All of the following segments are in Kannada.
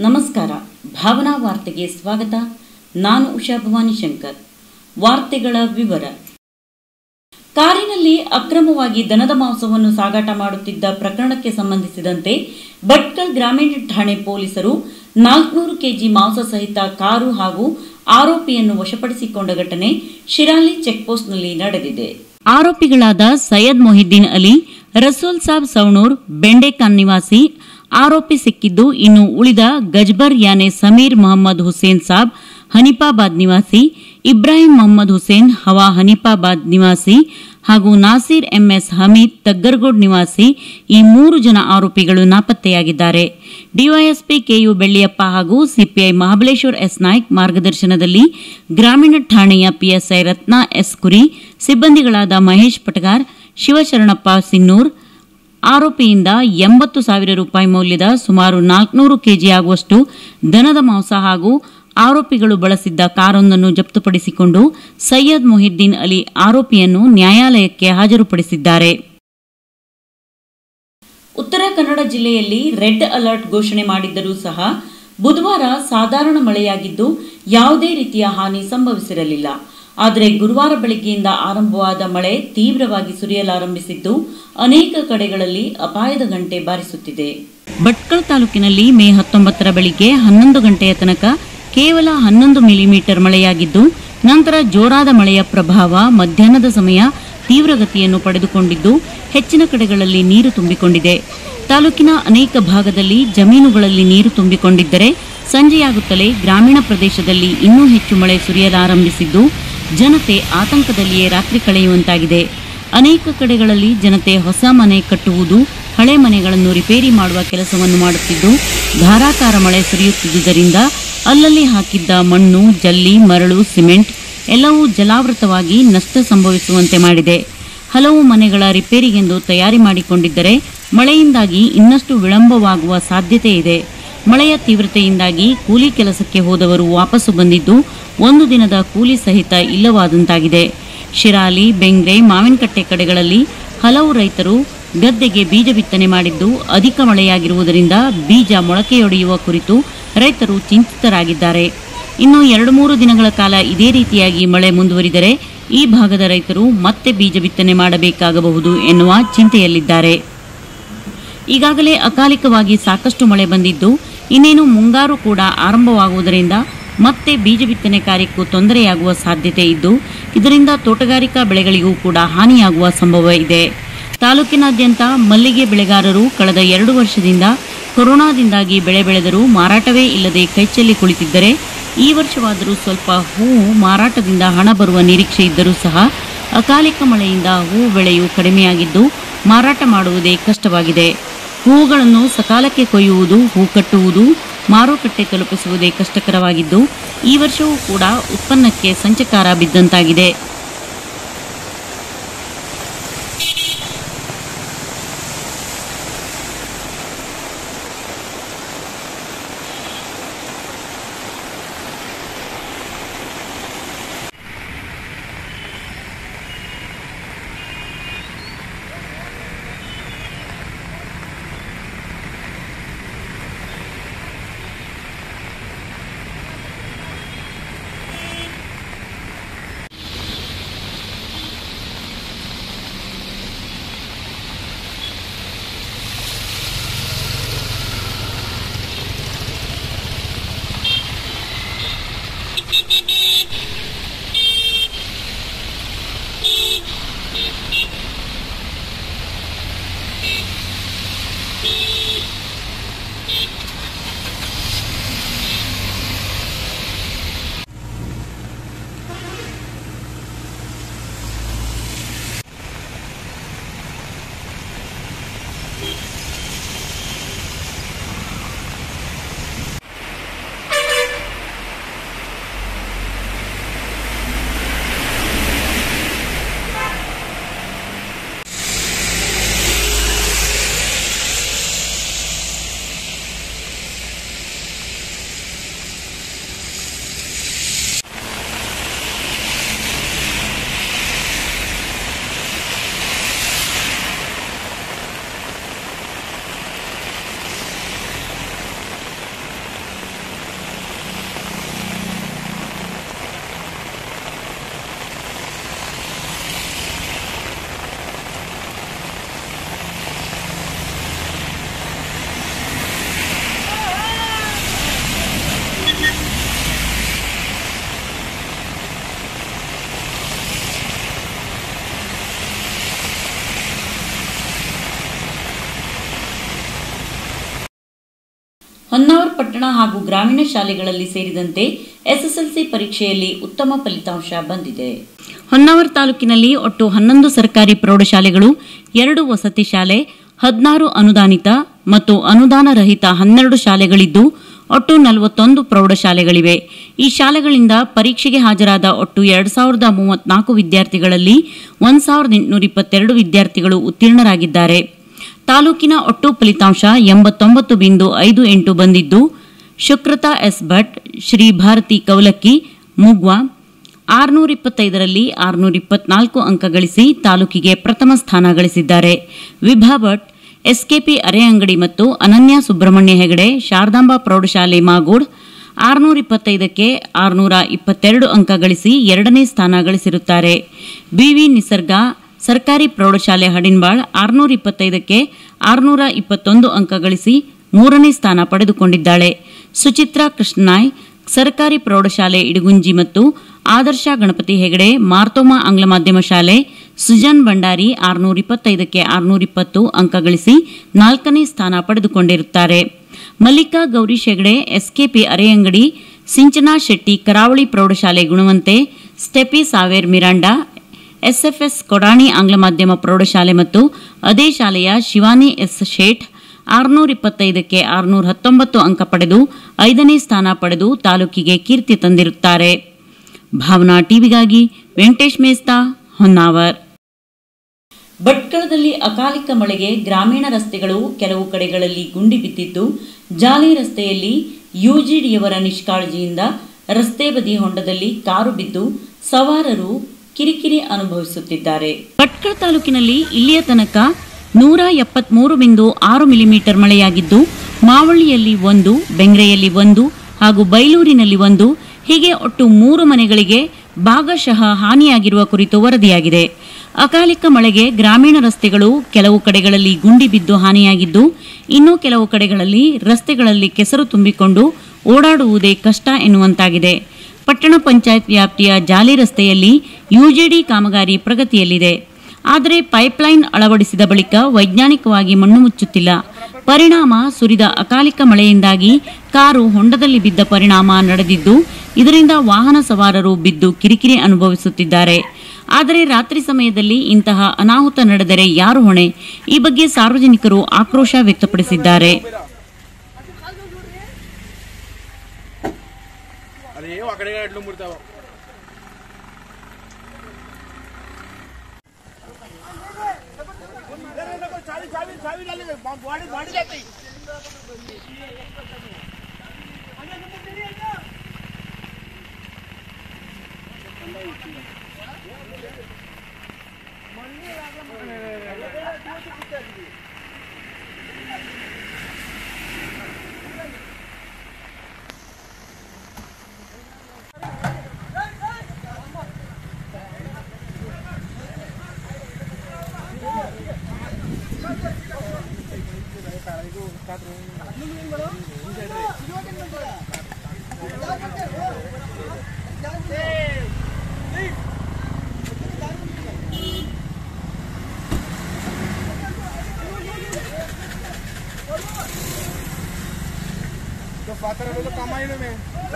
ನಮಸ್ಕಾರ ಭಾವನಾ ವಾರ್ತೆಗೆ ಸ್ವಾಗತ ನಾನು ಉಷಾ ಭವಾನಿ ಶಂಕರ್ ವಾರ್ತೆಗಳ ವಿವರ ಕಾರಿನಲ್ಲಿ ಅಕ್ರಮವಾಗಿ ದನದ ಮಾಂಸವನ್ನು ಸಾಗಾಟ ಮಾಡುತ್ತಿದ್ದ ಪ್ರಕರಣಕ್ಕೆ ಸಂಬಂಧಿಸಿದಂತೆ ಭಟ್ಕಲ್ ಗ್ರಾಮೀಣ ಠಾಣೆ ಪೊಲೀಸರು ನಾಲ್ಕುನೂರು ಕೆಜಿ ಮಾಂಸ ಸಹಿತ ಕಾರು ಹಾಗೂ ಆರೋಪಿಯನ್ನು ವಶಪಡಿಸಿಕೊಂಡ ಘಟನೆ ಶಿರಾಲಿ ಚೆಕ್ಪೋಸ್ಟ್ನಲ್ಲಿ ನಡೆದಿದೆ ಆರೋಪಿಗಳಾದ ಸೈಯದ್ ಮೊಹಿದ್ದೀನ್ ಅಲಿ ರಸೂಲ್ ಸಾಬ್ ಸವಣೂರ್ ಬೆಂಡೆಕಾನ್ ನಿವಾಸಿ ಆರೋಪಿ ಸಿಕ್ಕಿದ್ದು ಇನ್ನು ಉಳಿದ ಗಜ್ಬರ್ ಯಾನೆ ಸಮೀರ್ ಮೊಹಮ್ಮದ್ ಹುಸೇನ್ ಸಾಬ್ ಹನಿಫಾಬಾದ್ ನಿವಾಸಿ ಇಬ್ರಾಹಿಂ ಮೊಹಮ್ಮದ್ ಹುಸೇನ್ ಹವಾ ಹನಿಫಾಬಾದ್ ನಿವಾಸಿ ಹಾಗೂ ನಾಸೀರ್ ಎಂಎಸ್ ಹಮೀದ್ ತಗ್ಗರ್ಗೋಡ್ ನಿವಾಸಿ ಈ ಮೂರು ಜನ ಆರೋಪಿಗಳು ನಾಪತ್ತೆಯಾಗಿದ್ದಾರೆ ಡಿವೈಎಸ್ಪಿ ಕೆಯು ಬೆಳ್ಳಿಯಪ್ಪ ಹಾಗೂ ಸಿಪಿಐ ಮಹಾಬಲೇಶ್ವರ್ ಎಸ್ ನಾಯ್ಕ್ ಮಾರ್ಗದರ್ಶನದಲ್ಲಿ ಗ್ರಾಮೀಣ ಠಾಣೆಯ ಪಿಎಸ್ಐ ರತ್ನ ಎಸ್ ಕುರಿ ಸಿಬ್ಬಂದಿಗಳಾದ ಮಹೇಶ್ ಪಟಗಾರ್ ಶಿವಶರಣಪ್ಪ ಸಿನ್ನೂರ್ ಆರೋಪಿಯಿಂದ ಎಂಬತ್ತು ಸಾವಿರ ರೂಪಾಯಿ ಮೌಲ್ಯದ ಸುಮಾರು ನಾಲ್ಕುನೂರು ಕೆಜಿ ಆಗುವಷ್ಟು ದನದ ಮಾಂಸ ಹಾಗೂ ಆರೋಪಿಗಳು ಬಳಸಿದ್ದ ಕಾರೊಂದನ್ನು ಜಪ್ತುಪಡಿಸಿಕೊಂಡು ಸೈಯದ್ ಮೊಹಿದ್ದೀನ್ ಅಲಿ ಆರೋಪಿಯನ್ನು ನ್ಯಾಯಾಲಯಕ್ಕೆ ಹಾಜರುಪಡಿಸಿದ್ದಾರೆ ಉತ್ತರ ಕನ್ನಡ ಜಿಲ್ಲೆಯಲ್ಲಿ ರೆಡ್ ಅಲರ್ಟ್ ಘೋಷಣೆ ಮಾಡಿದ್ದರೂ ಸಹ ಬುಧವಾರ ಸಾಧಾರಣ ಮಳೆಯಾಗಿದ್ದು ಯಾವುದೇ ರೀತಿಯ ಹಾನಿ ಸಂಭವಿಸಿರಲಿಲ್ಲ ಆದರೆ ಗುರುವಾರ ಬೆಳಗ್ಗೆಯಿಂದ ಆರಂಭವಾದ ಮಳೆ ತೀವ್ರವಾಗಿ ಸುರಿಯಲಾರಂಭಿಸಿದ್ದು ಅನೇಕ ಕಡೆಗಳಲ್ಲಿ ಅಪಾಯದ ಗಂಟೆ ಬಾರಿಸುತ್ತಿದೆ ಭಟ್ಕಳ ತಾಲೂಕಿನಲ್ಲಿ ಮೇ ಹತ್ತೊಂಬತ್ತರ ಬೆಳಿಗ್ಗೆ ಹನ್ನೊಂದು ಗಂಟೆಯ ತನಕ ಕೇವಲ ಹನ್ನೊಂದು ಮಿಲಿಮೀಟರ್ ಮಳೆಯಾಗಿದ್ದು ನಂತರ ಜೋರಾದ ಮಳೆಯ ಪ್ರಭಾವ ಮಧ್ಯಾಹ್ನದ ಸಮಯ ತೀವ್ರಗತಿಯನ್ನು ಪಡೆದುಕೊಂಡಿದ್ದು ಹೆಚ್ಚಿನ ಕಡೆಗಳಲ್ಲಿ ನೀರು ತುಂಬಿಕೊಂಡಿದೆ ತಾಲೂಕಿನ ಅನೇಕ ಭಾಗದಲ್ಲಿ ಜಮೀನುಗಳಲ್ಲಿ ನೀರು ತುಂಬಿಕೊಂಡಿದ್ದರೆ ಸಂಜೆಯಾಗುತ್ತಲೇ ಗ್ರಾಮೀಣ ಪ್ರದೇಶದಲ್ಲಿ ಇನ್ನೂ ಹೆಚ್ಚು ಮಳೆ ಸುರಿಯಲಾರಂಭಿಸಿದ್ದು ಜನತೆ ಆತಂಕದಲ್ಲಿಯೇ ರಾತ್ರಿ ಕಳೆಯುವಂತಾಗಿದೆ ಅನೇಕ ಕಡೆಗಳಲ್ಲಿ ಜನತೆ ಹೊಸ ಮನೆ ಕಟ್ಟುವುದು ಹಳೆ ಮನೆಗಳನ್ನು ರಿಪೇರಿ ಮಾಡುವ ಕೆಲಸವನ್ನು ಮಾಡುತ್ತಿದ್ದು ಧಾರಾಕಾರ ಮಳೆ ಸುರಿಯುತ್ತಿದ್ದುದರಿಂದ ಅಲ್ಲಲ್ಲಿ ಹಾಕಿದ್ದ ಮಣ್ಣು ಜಲ್ಲಿ ಮರಳು ಸಿಮೆಂಟ್ ಎಲ್ಲವೂ ಜಲಾವೃತವಾಗಿ ನಷ್ಟ ಸಂಭವಿಸುವಂತೆ ಮಾಡಿದೆ ಹಲವು ಮನೆಗಳ ರಿಪೇರಿಗೆಂದು ತಯಾರಿ ಮಾಡಿಕೊಂಡಿದ್ದರೆ ಮಳೆಯಿಂದಾಗಿ ಇನ್ನಷ್ಟು ವಿಳಂಬವಾಗುವ ಸಾಧ್ಯತೆ ಇದೆ ಮಳೆಯ ತೀವ್ರತೆಯಿಂದಾಗಿ ಕೂಲಿ ಕೆಲಸಕ್ಕೆ ಹೋದವರು ವಾಪಸ್ಸು ಬಂದಿದ್ದು ಒಂದು ದಿನದ ಕೂಲಿ ಸಹಿತ ಇಲ್ಲವಾದಂತಾಗಿದೆ ಶಿರಾಲಿ ಬೆಂಗ್ರೆ ಮಾವಿನಕಟ್ಟೆ ಕಡೆಗಳಲ್ಲಿ ಹಲವು ರೈತರು ಗದ್ದೆಗೆ ಬೀಜ ಬಿತ್ತನೆ ಮಾಡಿದ್ದು ಅಧಿಕ ಮಳೆಯಾಗಿರುವುದರಿಂದ ಬೀಜ ಮೊಳಕೆಯೊಡೆಯುವ ಕುರಿತು ರೈತರು ಚಿಂತಿತರಾಗಿದ್ದಾರೆ ಇನ್ನು ಎರಡು ಮೂರು ದಿನಗಳ ಕಾಲ ಇದೇ ರೀತಿಯಾಗಿ ಮಳೆ ಮುಂದುವರಿದರೆ ಈ ಭಾಗದ ರೈತರು ಮತ್ತೆ ಬೀಜ ಬಿತ್ತನೆ ಮಾಡಬೇಕಾಗಬಹುದು ಎನ್ನುವ ಚಿಂತೆಯಲ್ಲಿದ್ದಾರೆ ಈಗಾಗಲೇ ಅಕಾಲಿಕವಾಗಿ ಸಾಕಷ್ಟು ಮಳೆ ಬಂದಿದ್ದು ಇನ್ನೇನು ಮುಂಗಾರು ಕೂಡ ಆರಂಭವಾಗುವುದರಿಂದ ಮತ್ತೆ ಬೀಜ ಬಿತ್ತನೆ ಕಾರ್ಯಕ್ಕೂ ತೊಂದರೆಯಾಗುವ ಸಾಧ್ಯತೆ ಇದ್ದು ಇದರಿಂದ ತೋಟಗಾರಿಕಾ ಬೆಳೆಗಳಿಗೂ ಕೂಡ ಹಾನಿಯಾಗುವ ಸಂಭವ ಇದೆ ತಾಲೂಕಿನಾದ್ಯಂತ ಮಲ್ಲಿಗೆ ಬೆಳೆಗಾರರು ಕಳೆದ ಎರಡು ವರ್ಷದಿಂದ ಕೊರೋನಾದಿಂದಾಗಿ ಬೆಳೆ ಬೆಳೆದರೂ ಮಾರಾಟವೇ ಇಲ್ಲದೆ ಕೈಚೆಲ್ಲಿ ಕುಳಿತಿದ್ದರೆ ಈ ವರ್ಷವಾದರೂ ಸ್ವಲ್ಪ ಹೂವು ಮಾರಾಟದಿಂದ ಹಣ ಬರುವ ನಿರೀಕ್ಷೆ ಇದ್ದರೂ ಸಹ ಅಕಾಲಿಕ ಮಳೆಯಿಂದ ಹೂವು ಬೆಳೆಯು ಕಡಿಮೆಯಾಗಿದ್ದು ಮಾರಾಟ ಮಾಡುವುದೇ ಕಷ್ಟವಾಗಿದೆ ಹೂವುಗಳನ್ನು ಸಕಾಲಕ್ಕೆ ಕೊಯ್ಯುವುದು ಹೂ ಕಟ್ಟುವುದು ಮಾರುಕಟ್ಟೆ ತಲುಪಿಸುವುದೇ ಕಷ್ಟಕರವಾಗಿದ್ದು ಈ ವರ್ಷವೂ ಕೂಡ ಉತ್ಪನ್ನಕ್ಕೆ ಸಂಚಕಾರ ಬಿದ್ದಂತಾಗಿದೆ ಪಟ್ಟಣ ಹಾಗೂ ಗ್ರಾಮೀಣ ಶಾಲೆಗಳಲ್ಲಿ ಸೇರಿದಂತೆ ಎಸ್ಎಸ್ಎಲ್ಸಿ ಪರೀಕ್ಷೆಯಲ್ಲಿ ಉತ್ತಮ ಫಲಿತಾಂಶ ಬಂದಿದೆ ಹೊನ್ನಾವರ ತಾಲೂಕಿನಲ್ಲಿ ಒಟ್ಟು ಹನ್ನೊಂದು ಸರ್ಕಾರಿ ಪ್ರೌಢಶಾಲೆಗಳು ಎರಡು ವಸತಿ ಶಾಲೆ ಹದಿನಾರು ಅನುದಾನಿತ ಮತ್ತು ಅನುದಾನ ರಹಿತ ಹನ್ನೆರಡು ಶಾಲೆಗಳಿದ್ದು ಒಟ್ಟು ನಲವತ್ತೊಂದು ಪ್ರೌಢಶಾಲೆಗಳಿವೆ ಈ ಶಾಲೆಗಳಿಂದ ಪರೀಕ್ಷೆಗೆ ಹಾಜರಾದ ಒಟ್ಟು ಎರಡು ಸಾವಿರದ ಮೂವತ್ನಾಲ್ಕು ವಿದ್ಯಾರ್ಥಿಗಳಲ್ಲಿ ಒಂದು ಸಾವಿರದ ಎಂಟುನೂರ ಇಪ್ಪತ್ತೆರಡು ವಿದ್ಯಾರ್ಥಿಗಳು ಉತ್ತೀರ್ಣರಾಗಿದ್ದಾರೆ ತಾಲೂಕಿನ ಒಟ್ಟು ಫಲಿತಾಂಶ ಎಂಬತ್ತೊಂಬತ್ತು ಬಿಂದು ಐದು ಎಂಟು ಬಂದಿದ್ದು ಶುಕ್ರತಾ ಎಸ್ ಭಟ್ ಶ್ರೀ ಭಾರತಿ ಕೌಲಕ್ಕಿ ಮುಗ್ವ ಆರುನೂರ ಇಪ್ಪತ್ತೈದರಲ್ಲಿ ಆರುನೂರ ಇಪ್ಪತ್ನಾಲ್ಕು ಅಂಕ ಗಳಿಸಿ ತಾಲೂಕಿಗೆ ಪ್ರಥಮ ಸ್ಥಾನ ಗಳಿಸಿದ್ದಾರೆ ವಿಭಾ ಭಟ್ ಎಸ್ಕೆಪಿ ಅರೆಅಂಗಡಿ ಮತ್ತು ಅನನ್ಯ ಸುಬ್ರಹ್ಮಣ್ಯ ಹೆಗಡೆ ಶಾರದಾಂಬಾ ಪ್ರೌಢಶಾಲೆ ಮಾಗೋಡ್ ಆರುನೂರ ಇಪ್ಪತ್ತೈದಕ್ಕೆ ಆರುನೂರ ಇಪ್ಪತ್ತೆರಡು ಅಂಕ ಗಳಿಸಿ ಎರಡನೇ ಸ್ಥಾನ ಗಳಿಸಿರುತ್ತಾರೆ ಬಿವಿ ನಿಸರ್ಗ ಸರ್ಕಾರಿ ಪ್ರೌಢಶಾಲೆ ಹಡಿನ್ಬಾಳ್ ಆರುನೂರ ಇಪ್ಪತ್ತೈದಕ್ಕೆ ಆರುನೂರ ಇಪ್ಪತ್ತೊಂದು ಅಂಕ ಗಳಿಸಿ ಮೂರನೇ ಸ್ಥಾನ ಪಡೆದುಕೊಂಡಿದ್ದಾಳೆ ಸುಚಿತ್ರಾ ಕೃಷ್ಣನಾಯ್ ಸರ್ಕಾರಿ ಪ್ರೌಢಶಾಲೆ ಇಡಗುಂಜಿ ಮತ್ತು ಆದರ್ಶ ಗಣಪತಿ ಹೆಗಡೆ ಮಾರ್ತೋಮ ಆಂಗ್ಲ ಮಾಧ್ಯಮ ಶಾಲೆ ಸುಜನ್ ಭಂಡಾರಿ ಆರುನೂರ ಇಪ್ಪತ್ತೈದಕ್ಕೆ ಆರುನೂರ ಇಪ್ಪತ್ತು ಅಂಕ ಗಳಿಸಿ ನಾಲ್ಕನೇ ಸ್ಥಾನ ಪಡೆದುಕೊಂಡಿರುತ್ತಾರೆ ಮಲ್ಲಿಕಾ ಗೌರೀಶ್ ಹೆಗಡೆ ಎಸ್ಕೆಪಿ ಅರೆಯಂಗಡಿ ಸಿಂಚನಾ ಶೆಟ್ಟಿ ಕರಾವಳಿ ಪ್ರೌಢಶಾಲೆ ಗುಣವಂತೆ ಸ್ಟೆಪಿ ಸಾವೇರ್ ಮಿರಾಂಡಾ ಎಸ್ಎಫ್ಎಸ್ ಕೊಡಾಣಿ ಆಂಗ್ಲ ಮಾಧ್ಯಮ ಪ್ರೌಢಶಾಲೆ ಮತ್ತು ಅದೇ ಶಾಲೆಯ ಶಿವಾನಿ ಎಸ್ ಶೇಠ್ ಆರುನೂರ ಇಪ್ಪತ್ತೈದಕ್ಕೆ ಆರುನೂರ ಹತ್ತೊಂಬತ್ತು ಅಂಕ ಪಡೆದು ಐದನೇ ಸ್ಥಾನ ಪಡೆದು ತಾಲೂಕಿಗೆ ಕೀರ್ತಿ ತಂದಿರುತ್ತಾರೆ ಭಾವನಾ ಟಿವಿಗಾಗಿ ವೆಂಕಟೇಶ್ ಮೇಸ್ತಾ ಹೊನ್ನಾವರ್ ಭಟ್ಕಳದಲ್ಲಿ ಅಕಾಲಿಕ ಮಳೆಗೆ ಗ್ರಾಮೀಣ ರಸ್ತೆಗಳು ಕೆಲವು ಕಡೆಗಳಲ್ಲಿ ಗುಂಡಿ ಬಿದ್ದಿದ್ದು ಜಾಲಿ ರಸ್ತೆಯಲ್ಲಿ ಯುಜಿಡಿಯವರ ನಿಷ್ಕಾಳಜಿಯಿಂದ ರಸ್ತೆ ಬದಿ ಹೊಂಡದಲ್ಲಿ ಕಾರು ಬಿದ್ದು ಸವಾರರು ಕಿರಿಕಿರಿ ಅನುಭವಿಸುತ್ತಿದ್ದಾರೆ ಭಟ್ಕಳ ತಾಲೂಕಿನಲ್ಲಿ ಇಲ್ಲಿಯ ತನಕ ನೂರ ಎಪ್ಪತ್ಮೂರು ಬಿಂದು ಆರು ಮಿಲಿಮೀಟರ್ ಮಳೆಯಾಗಿದ್ದು ಮಾವಳ್ಳಿಯಲ್ಲಿ ಒಂದು ಬೆಂಗ್ರೆಯಲ್ಲಿ ಒಂದು ಹಾಗೂ ಬೈಲೂರಿನಲ್ಲಿ ಒಂದು ಹೀಗೆ ಒಟ್ಟು ಮೂರು ಮನೆಗಳಿಗೆ ಭಾಗಶಃ ಹಾನಿಯಾಗಿರುವ ಕುರಿತು ವರದಿಯಾಗಿದೆ ಅಕಾಲಿಕ ಮಳೆಗೆ ಗ್ರಾಮೀಣ ರಸ್ತೆಗಳು ಕೆಲವು ಕಡೆಗಳಲ್ಲಿ ಗುಂಡಿ ಬಿದ್ದು ಹಾನಿಯಾಗಿದ್ದು ಇನ್ನು ಕೆಲವು ಕಡೆಗಳಲ್ಲಿ ರಸ್ತೆಗಳಲ್ಲಿ ಕೆಸರು ತುಂಬಿಕೊಂಡು ಓಡಾಡುವುದೇ ಕಷ್ಟ ಎನ್ನುವಂತಾಗಿದೆ ಪಟ್ಟಣ ಪಂಚಾಯತ್ ವ್ಯಾಪ್ತಿಯ ಜಾಲಿ ರಸ್ತೆಯಲ್ಲಿ ಯುಜಿಡಿ ಕಾಮಗಾರಿ ಪ್ರಗತಿಯಲ್ಲಿದೆ ಆದರೆ ಪೈಪ್ಲೈನ್ ಅಳವಡಿಸಿದ ಬಳಿಕ ವೈಜ್ಞಾನಿಕವಾಗಿ ಮಣ್ಣು ಮುಚ್ಚುತ್ತಿಲ್ಲ ಪರಿಣಾಮ ಸುರಿದ ಅಕಾಲಿಕ ಮಳೆಯಿಂದಾಗಿ ಕಾರು ಹೊಂಡದಲ್ಲಿ ಬಿದ್ದ ಪರಿಣಾಮ ನಡೆದಿದ್ದು ಇದರಿಂದ ವಾಹನ ಸವಾರರು ಬಿದ್ದು ಕಿರಿಕಿರಿ ಅನುಭವಿಸುತ್ತಿದ್ದಾರೆ ಆದರೆ ರಾತ್ರಿ ಸಮಯದಲ್ಲಿ ಇಂತಹ ಅನಾಹುತ ನಡೆದರೆ ಯಾರು ಹೊಣೆ ಈ ಬಗ್ಗೆ ಸಾರ್ವಜನಿಕರು ಆಕ್ರೋಶ ವ್ಯಕ್ತಪಡಿಸಿದ್ದಾರೆ ಅದೇ ಆ ಕಡೆ ಎಡ್ಲು ಮುರ್ತಾವ तो पात्र लोग कमाई में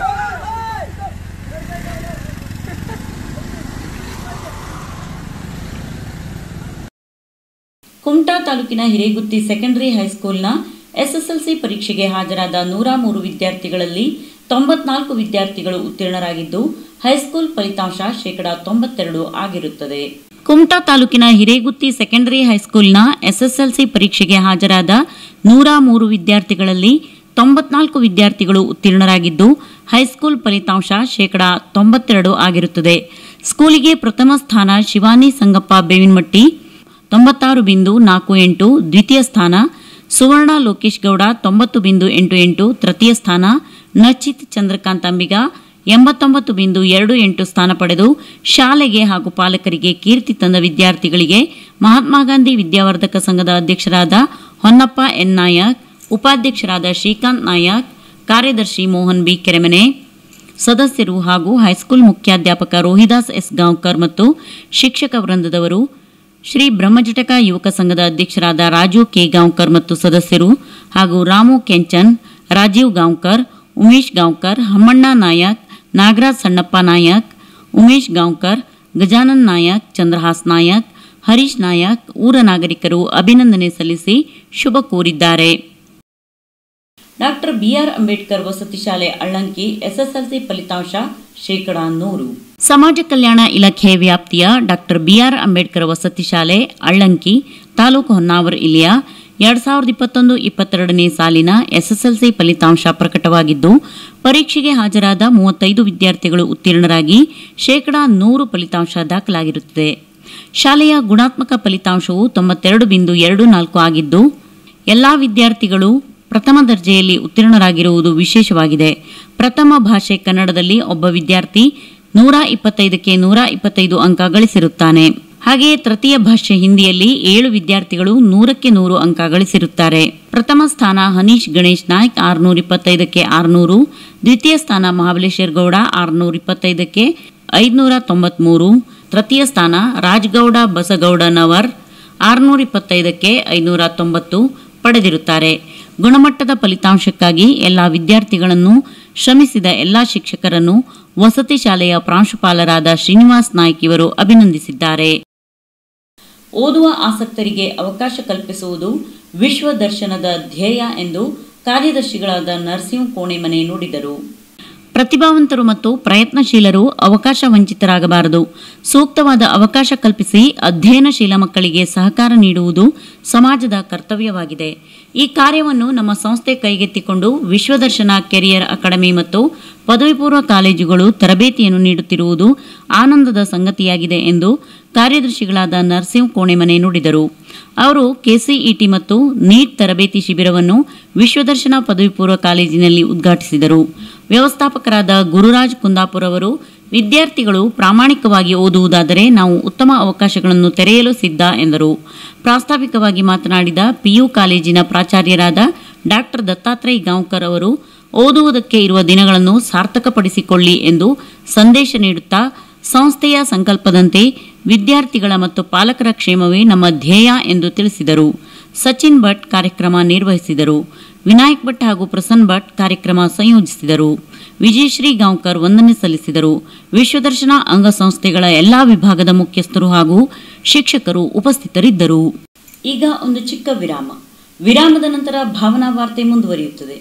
ಕುಮಟಾ ತಾಲೂಕಿನ ಹಿರೇಗುತ್ತಿ ಸೆಕೆಂಡರಿ ಹೈಸ್ಕೂಲ್ನ ಎಸ್ಎಸ್ಎಲ್ಸಿ ಪರೀಕ್ಷೆಗೆ ಹಾಜರಾದ ನೂರ ಮೂರು ವಿದ್ಯಾರ್ಥಿಗಳಲ್ಲಿ ತೊಂಬತ್ನಾಲ್ಕು ವಿದ್ಯಾರ್ಥಿಗಳು ಉತ್ತೀರ್ಣರಾಗಿದ್ದು ಹೈಸ್ಕೂಲ್ ಫಲಿತಾಂಶ ಶೇಕಡಾ ತೊಂಬತ್ತೆರಡು ಆಗಿರುತ್ತದೆ ಕುಮಟಾ ತಾಲೂಕಿನ ಹಿರೇಗುತ್ತಿ ಸೆಕೆಂಡರಿ ಹೈಸ್ಕೂಲ್ನ ಎಸ್ಎಸ್ಎಲ್ಸಿ ಪರೀಕ್ಷೆಗೆ ಹಾಜರಾದ ನೂರ ಮೂರು ವಿದ್ಯಾರ್ಥಿಗಳಲ್ಲಿ ತೊಂಬತ್ನಾಲ್ಕು ವಿದ್ಯಾರ್ಥಿಗಳು ಉತ್ತೀರ್ಣರಾಗಿದ್ದು ಹೈಸ್ಕೂಲ್ ಫಲಿತಾಂಶ ಶೇಕಡಾ ತೊಂಬತ್ತೆರಡು ಆಗಿರುತ್ತದೆ ಸ್ಕೂಲಿಗೆ ಪ್ರಥಮ ಸ್ಥಾನ ಶಿವಾನಿ ಸಂಗಪ್ಪ ಬೇವಿನಮಟ್ಟಿ ತೊಂಬತ್ತಾರು ಬಿಂದು ನಾಲ್ಕು ಎಂಟು ದ್ವಿತೀಯ ಸ್ಥಾನ ಸುವರ್ಣ ಲೋಕೇಶ್ ಗೌಡ ತೊಂಬತ್ತು ಬಿಂದು ಎಂಟು ಎಂಟು ತೃತೀಯ ಸ್ಥಾನ ನಚಿತ್ ಚಂದ್ರಕಾಂತ್ ಅಂಬಿಗ ಎಂಬತ್ತೊಂಬತ್ತು ಬಿಂದು ಎರಡು ಎಂಟು ಸ್ಥಾನ ಪಡೆದು ಶಾಲೆಗೆ ಹಾಗೂ ಪಾಲಕರಿಗೆ ಕೀರ್ತಿ ತಂದ ವಿದ್ಯಾರ್ಥಿಗಳಿಗೆ ಮಹಾತ್ಮ ಗಾಂಧಿ ವಿದ್ಯಾವರ್ಧಕ ಸಂಘದ ಅಧ್ಯಕ್ಷರಾದ ಹೊನ್ನಪ್ಪ ಎನ್ ನಾಯಕ್ ಉಪಾಧ್ಯಕ್ಷರಾದ ಶ್ರೀಕಾಂತ್ ನಾಯಕ್ ಕಾರ್ಯದರ್ಶಿ ಮೋಹನ್ ಬಿ ಕೆರೆಮನೆ ಸದಸ್ಯರು ಹಾಗೂ ಹೈಸ್ಕೂಲ್ ಮುಖ್ಯಾಧ್ಯಾಪಕ ರೋಹಿದಾಸ್ ಎಸ್ ಗಾಂವ್ಕರ್ ಮತ್ತು ಶಿಕ್ಷಕ ವೃಂದದವರು ಶ್ರೀ ಬ್ರಹ್ಮಜಟಕ ಯುವಕ ಸಂಘದ ಅಧ್ಯಕ್ಷರಾದ ರಾಜು ಕೆ ಗಾಂವ್ಕರ್ ಮತ್ತು ಸದಸ್ಯರು ಹಾಗೂ ರಾಮು ಕೆಂಚನ್ ರಾಜೀವ್ ಗಾಂವ್ಕರ್ ಉಮೇಶ್ ಗಾಂವ್ಕರ್ ಹಮ್ಮಣ್ಣ ನಾಯಕ್ ನಾಗರಾಜ್ ಸಣ್ಣಪ್ಪ ನಾಯಕ್ ಉಮೇಶ್ ಗಾಂವ್ಕರ್ ಗಜಾನನ್ ನಾಯಕ್ ಚಂದ್ರಹಾಸ್ ನಾಯಕ್ ಹರೀಶ್ ನಾಯಕ್ ಊರ ನಾಗರಿಕರು ಅಭಿನಂದನೆ ಸಲ್ಲಿಸಿ ಶುಭ ಕೋರಿದ್ದಾರೆ ಡಾಕ್ಟರ್ ಬಿಆರ್ ಅಂಬೇಡ್ಕರ್ ವಸತಿ ಶಾಲೆ ಅಳ್ಳಂಕಿ ಎಸ್ಎಸ್ಎಲ್ಸಿ ಫಲಿತಾಂಶ ಶೇಕಡಾ ನೂರು ಸಮಾಜ ಕಲ್ಯಾಣ ಇಲಾಖೆ ವ್ಯಾಪ್ತಿಯ ಡಾಕ್ಟರ್ ಬಿಆರ್ ಅಂಬೇಡ್ಕರ್ ವಸತಿ ಶಾಲೆ ಅಳ್ಳಂಕಿ ತಾಲೂಕು ಹೊನ್ನಾವರ ಇಲ್ಲಿಯ ಎರಡ್ ಸಾವಿರದ ಇಪ್ಪತ್ತೊಂದು ಇಪ್ಪತ್ತೆರಡನೇ ಸಾಲಿನ ಎಸ್ಎಸ್ಎಲ್ಸಿ ಫಲಿತಾಂಶ ಪ್ರಕಟವಾಗಿದ್ದು ಪರೀಕ್ಷೆಗೆ ಹಾಜರಾದ ಮೂವತ್ತೈದು ವಿದ್ಯಾರ್ಥಿಗಳು ಉತ್ತೀರ್ಣರಾಗಿ ಶೇಕಡಾ ನೂರು ಫಲಿತಾಂಶ ದಾಖಲಾಗಿರುತ್ತದೆ ಶಾಲೆಯ ಗುಣಾತ್ಮಕ ಫಲಿತಾಂಶವು ತೊಂಬತ್ತೆರಡು ಬಿಂದು ಎರಡು ನಾಲ್ಕು ಆಗಿದ್ದು ಎಲ್ಲಾ ವಿದ್ಯಾರ್ಥಿಗಳು ಪ್ರಥಮ ದರ್ಜೆಯಲ್ಲಿ ಉತ್ತೀರ್ಣರಾಗಿರುವುದು ವಿಶೇಷವಾಗಿದೆ ಪ್ರಥಮ ಭಾಷೆ ಕನ್ನಡದಲ್ಲಿ ಒಬ್ಬ ವಿದ್ಯಾರ್ಥಿ ನೂರ ಇಪ್ಪತ್ತೈದಕ್ಕೆ ನೂರ ಇಪ್ಪತ್ತೈದು ಅಂಕ ಗಳಿಸಿರುತ್ತಾನೆ ಹಾಗೆಯೇ ತೃತೀಯ ಭಾಷೆ ಹಿಂದಿಯಲ್ಲಿ ಏಳು ವಿದ್ಯಾರ್ಥಿಗಳು ನೂರಕ್ಕೆ ನೂರು ಅಂಕ ಗಳಿಸಿರುತ್ತಾರೆ ಪ್ರಥಮ ಸ್ಥಾನ ಹನೀಶ್ ಗಣೇಶ್ ನಾಯ್ಕ್ ಆರುನೂರ ಇಪ್ಪತ್ತೈದಕ್ಕೆ ಆರುನೂರು ದ್ವಿತೀಯ ಸ್ಥಾನ ಮಹಾಬಲೇಶ್ವರ್ ಗೌಡ ಆರುನೂರ ಇಪ್ಪತ್ತೈದಕ್ಕೆ ಐದುನೂರ ತೊಂಬತ್ಮೂರು ತೃತೀಯ ಸ್ಥಾನ ರಾಜ್ಗೌಡ ಬಸಗೌಡನವರ್ ಆರುನೂರ ಇಪ್ಪತ್ತೈದಕ್ಕೆ ಐನೂರ ತೊಂಬತ್ತು ಪಡೆದಿರುತ್ತಾರೆ ಗುಣಮಟ್ಟದ ಫಲಿತಾಂಶಕ್ಕಾಗಿ ಎಲ್ಲ ವಿದ್ಯಾರ್ಥಿಗಳನ್ನು ಶ್ರಮಿಸಿದ ಎಲ್ಲ ಶಿಕ್ಷಕರನ್ನು ವಸತಿ ಶಾಲೆಯ ಪ್ರಾಂಶುಪಾಲರಾದ ಶ್ರೀನಿವಾಸ್ ನಾಯ್ಕ್ ಇವರು ಅಭಿನಂದಿಸಿದ್ದಾರೆ ಓದುವ ಆಸಕ್ತರಿಗೆ ಅವಕಾಶ ಕಲ್ಪಿಸುವುದು ವಿಶ್ವ ದರ್ಶನದ ಧ್ಯೇಯ ಎಂದು ಕಾರ್ಯದರ್ಶಿಗಳಾದ ನರಸಿಂಹ ಕೋಣೆಮನೆ ನುಡಿದರು ಪ್ರತಿಭಾವಂತರು ಮತ್ತು ಪ್ರಯತ್ನಶೀಲರು ಅವಕಾಶ ವಂಚಿತರಾಗಬಾರದು ಸೂಕ್ತವಾದ ಅವಕಾಶ ಕಲ್ಪಿಸಿ ಅಧ್ಯಯನಶೀಲ ಮಕ್ಕಳಿಗೆ ಸಹಕಾರ ನೀಡುವುದು ಸಮಾಜದ ಕರ್ತವ್ಯವಾಗಿದೆ ಈ ಕಾರ್ಯವನ್ನು ನಮ್ಮ ಸಂಸ್ಥೆ ಕೈಗೆತ್ತಿಕೊಂಡು ವಿಶ್ವದರ್ಶನ ಕೆರಿಯರ್ ಅಕಾಡೆಮಿ ಮತ್ತು ಪದವಿ ಪೂರ್ವ ಕಾಲೇಜುಗಳು ತರಬೇತಿಯನ್ನು ನೀಡುತ್ತಿರುವುದು ಆನಂದದ ಸಂಗತಿಯಾಗಿದೆ ಎಂದು ಕಾರ್ಯದರ್ಶಿಗಳಾದ ನರಸಿಂಹ ಕೋಣೆಮನೆ ನುಡಿದರು ಅವರು ಕೆಸಿಇಟಿ ಮತ್ತು ನೀಟ್ ತರಬೇತಿ ಶಿಬಿರವನ್ನು ವಿಶ್ವದರ್ಶನ ಪದವಿ ಪೂರ್ವ ಕಾಲೇಜಿನಲ್ಲಿ ಉದ್ಘಾಟಿಸಿದರು ವ್ಯವಸ್ಥಾಪಕರಾದ ಗುರುರಾಜ್ ಕುಂದಾಪುರ್ ಅವರು ವಿದ್ಯಾರ್ಥಿಗಳು ಪ್ರಾಮಾಣಿಕವಾಗಿ ಓದುವುದಾದರೆ ನಾವು ಉತ್ತಮ ಅವಕಾಶಗಳನ್ನು ತೆರೆಯಲು ಸಿದ್ಧ ಎಂದರು ಪ್ರಾಸ್ತಾವಿಕವಾಗಿ ಮಾತನಾಡಿದ ಪಿಯು ಕಾಲೇಜಿನ ಪ್ರಾಚಾರ್ಯರಾದ ಡಾಕ್ಟರ್ ದತ್ತಾತ್ರೇಯ ಗಾಂವ್ಕರ್ ಅವರು ಓದುವುದಕ್ಕೆ ಇರುವ ದಿನಗಳನ್ನು ಸಾರ್ಥಕಪಡಿಸಿಕೊಳ್ಳಿ ಎಂದು ಸಂದೇಶ ನೀಡುತ್ತಾ ಸಂಸ್ಥೆಯ ಸಂಕಲ್ಪದಂತೆ ವಿದ್ಯಾರ್ಥಿಗಳ ಮತ್ತು ಪಾಲಕರ ಕ್ಷೇಮವೇ ನಮ್ಮ ಧ್ಯೇಯ ಎಂದು ತಿಳಿಸಿದರು ಸಚಿನ್ ಭಟ್ ಕಾರ್ಯಕ್ರಮ ನಿರ್ವಹಿಸಿದರು ವಿನಾಯಕ್ ಭಟ್ ಹಾಗೂ ಪ್ರಸನ್ನ ಭಟ್ ಕಾರ್ಯಕ್ರಮ ಸಂಯೋಜಿಸಿದರು ವಿಜಯಶ್ರೀ ಗಾಂವ್ಕರ್ ವಂದನೆ ಸಲ್ಲಿಸಿದರು ವಿಶ್ವದರ್ಶನ ಅಂಗಸಂಸ್ಥೆಗಳ ಎಲ್ಲಾ ವಿಭಾಗದ ಮುಖ್ಯಸ್ಥರು ಹಾಗೂ ಶಿಕ್ಷಕರು ಉಪಸ್ಥಿತರಿದ್ದರು ಈಗ ಒಂದು ಚಿಕ್ಕ ವಿರಾಮ ವಿರಾಮದ ನಂತರ ಭಾವನಾ ವಾರ್ತೆ ಮುಂದುವರಿಯುತ್ತದೆ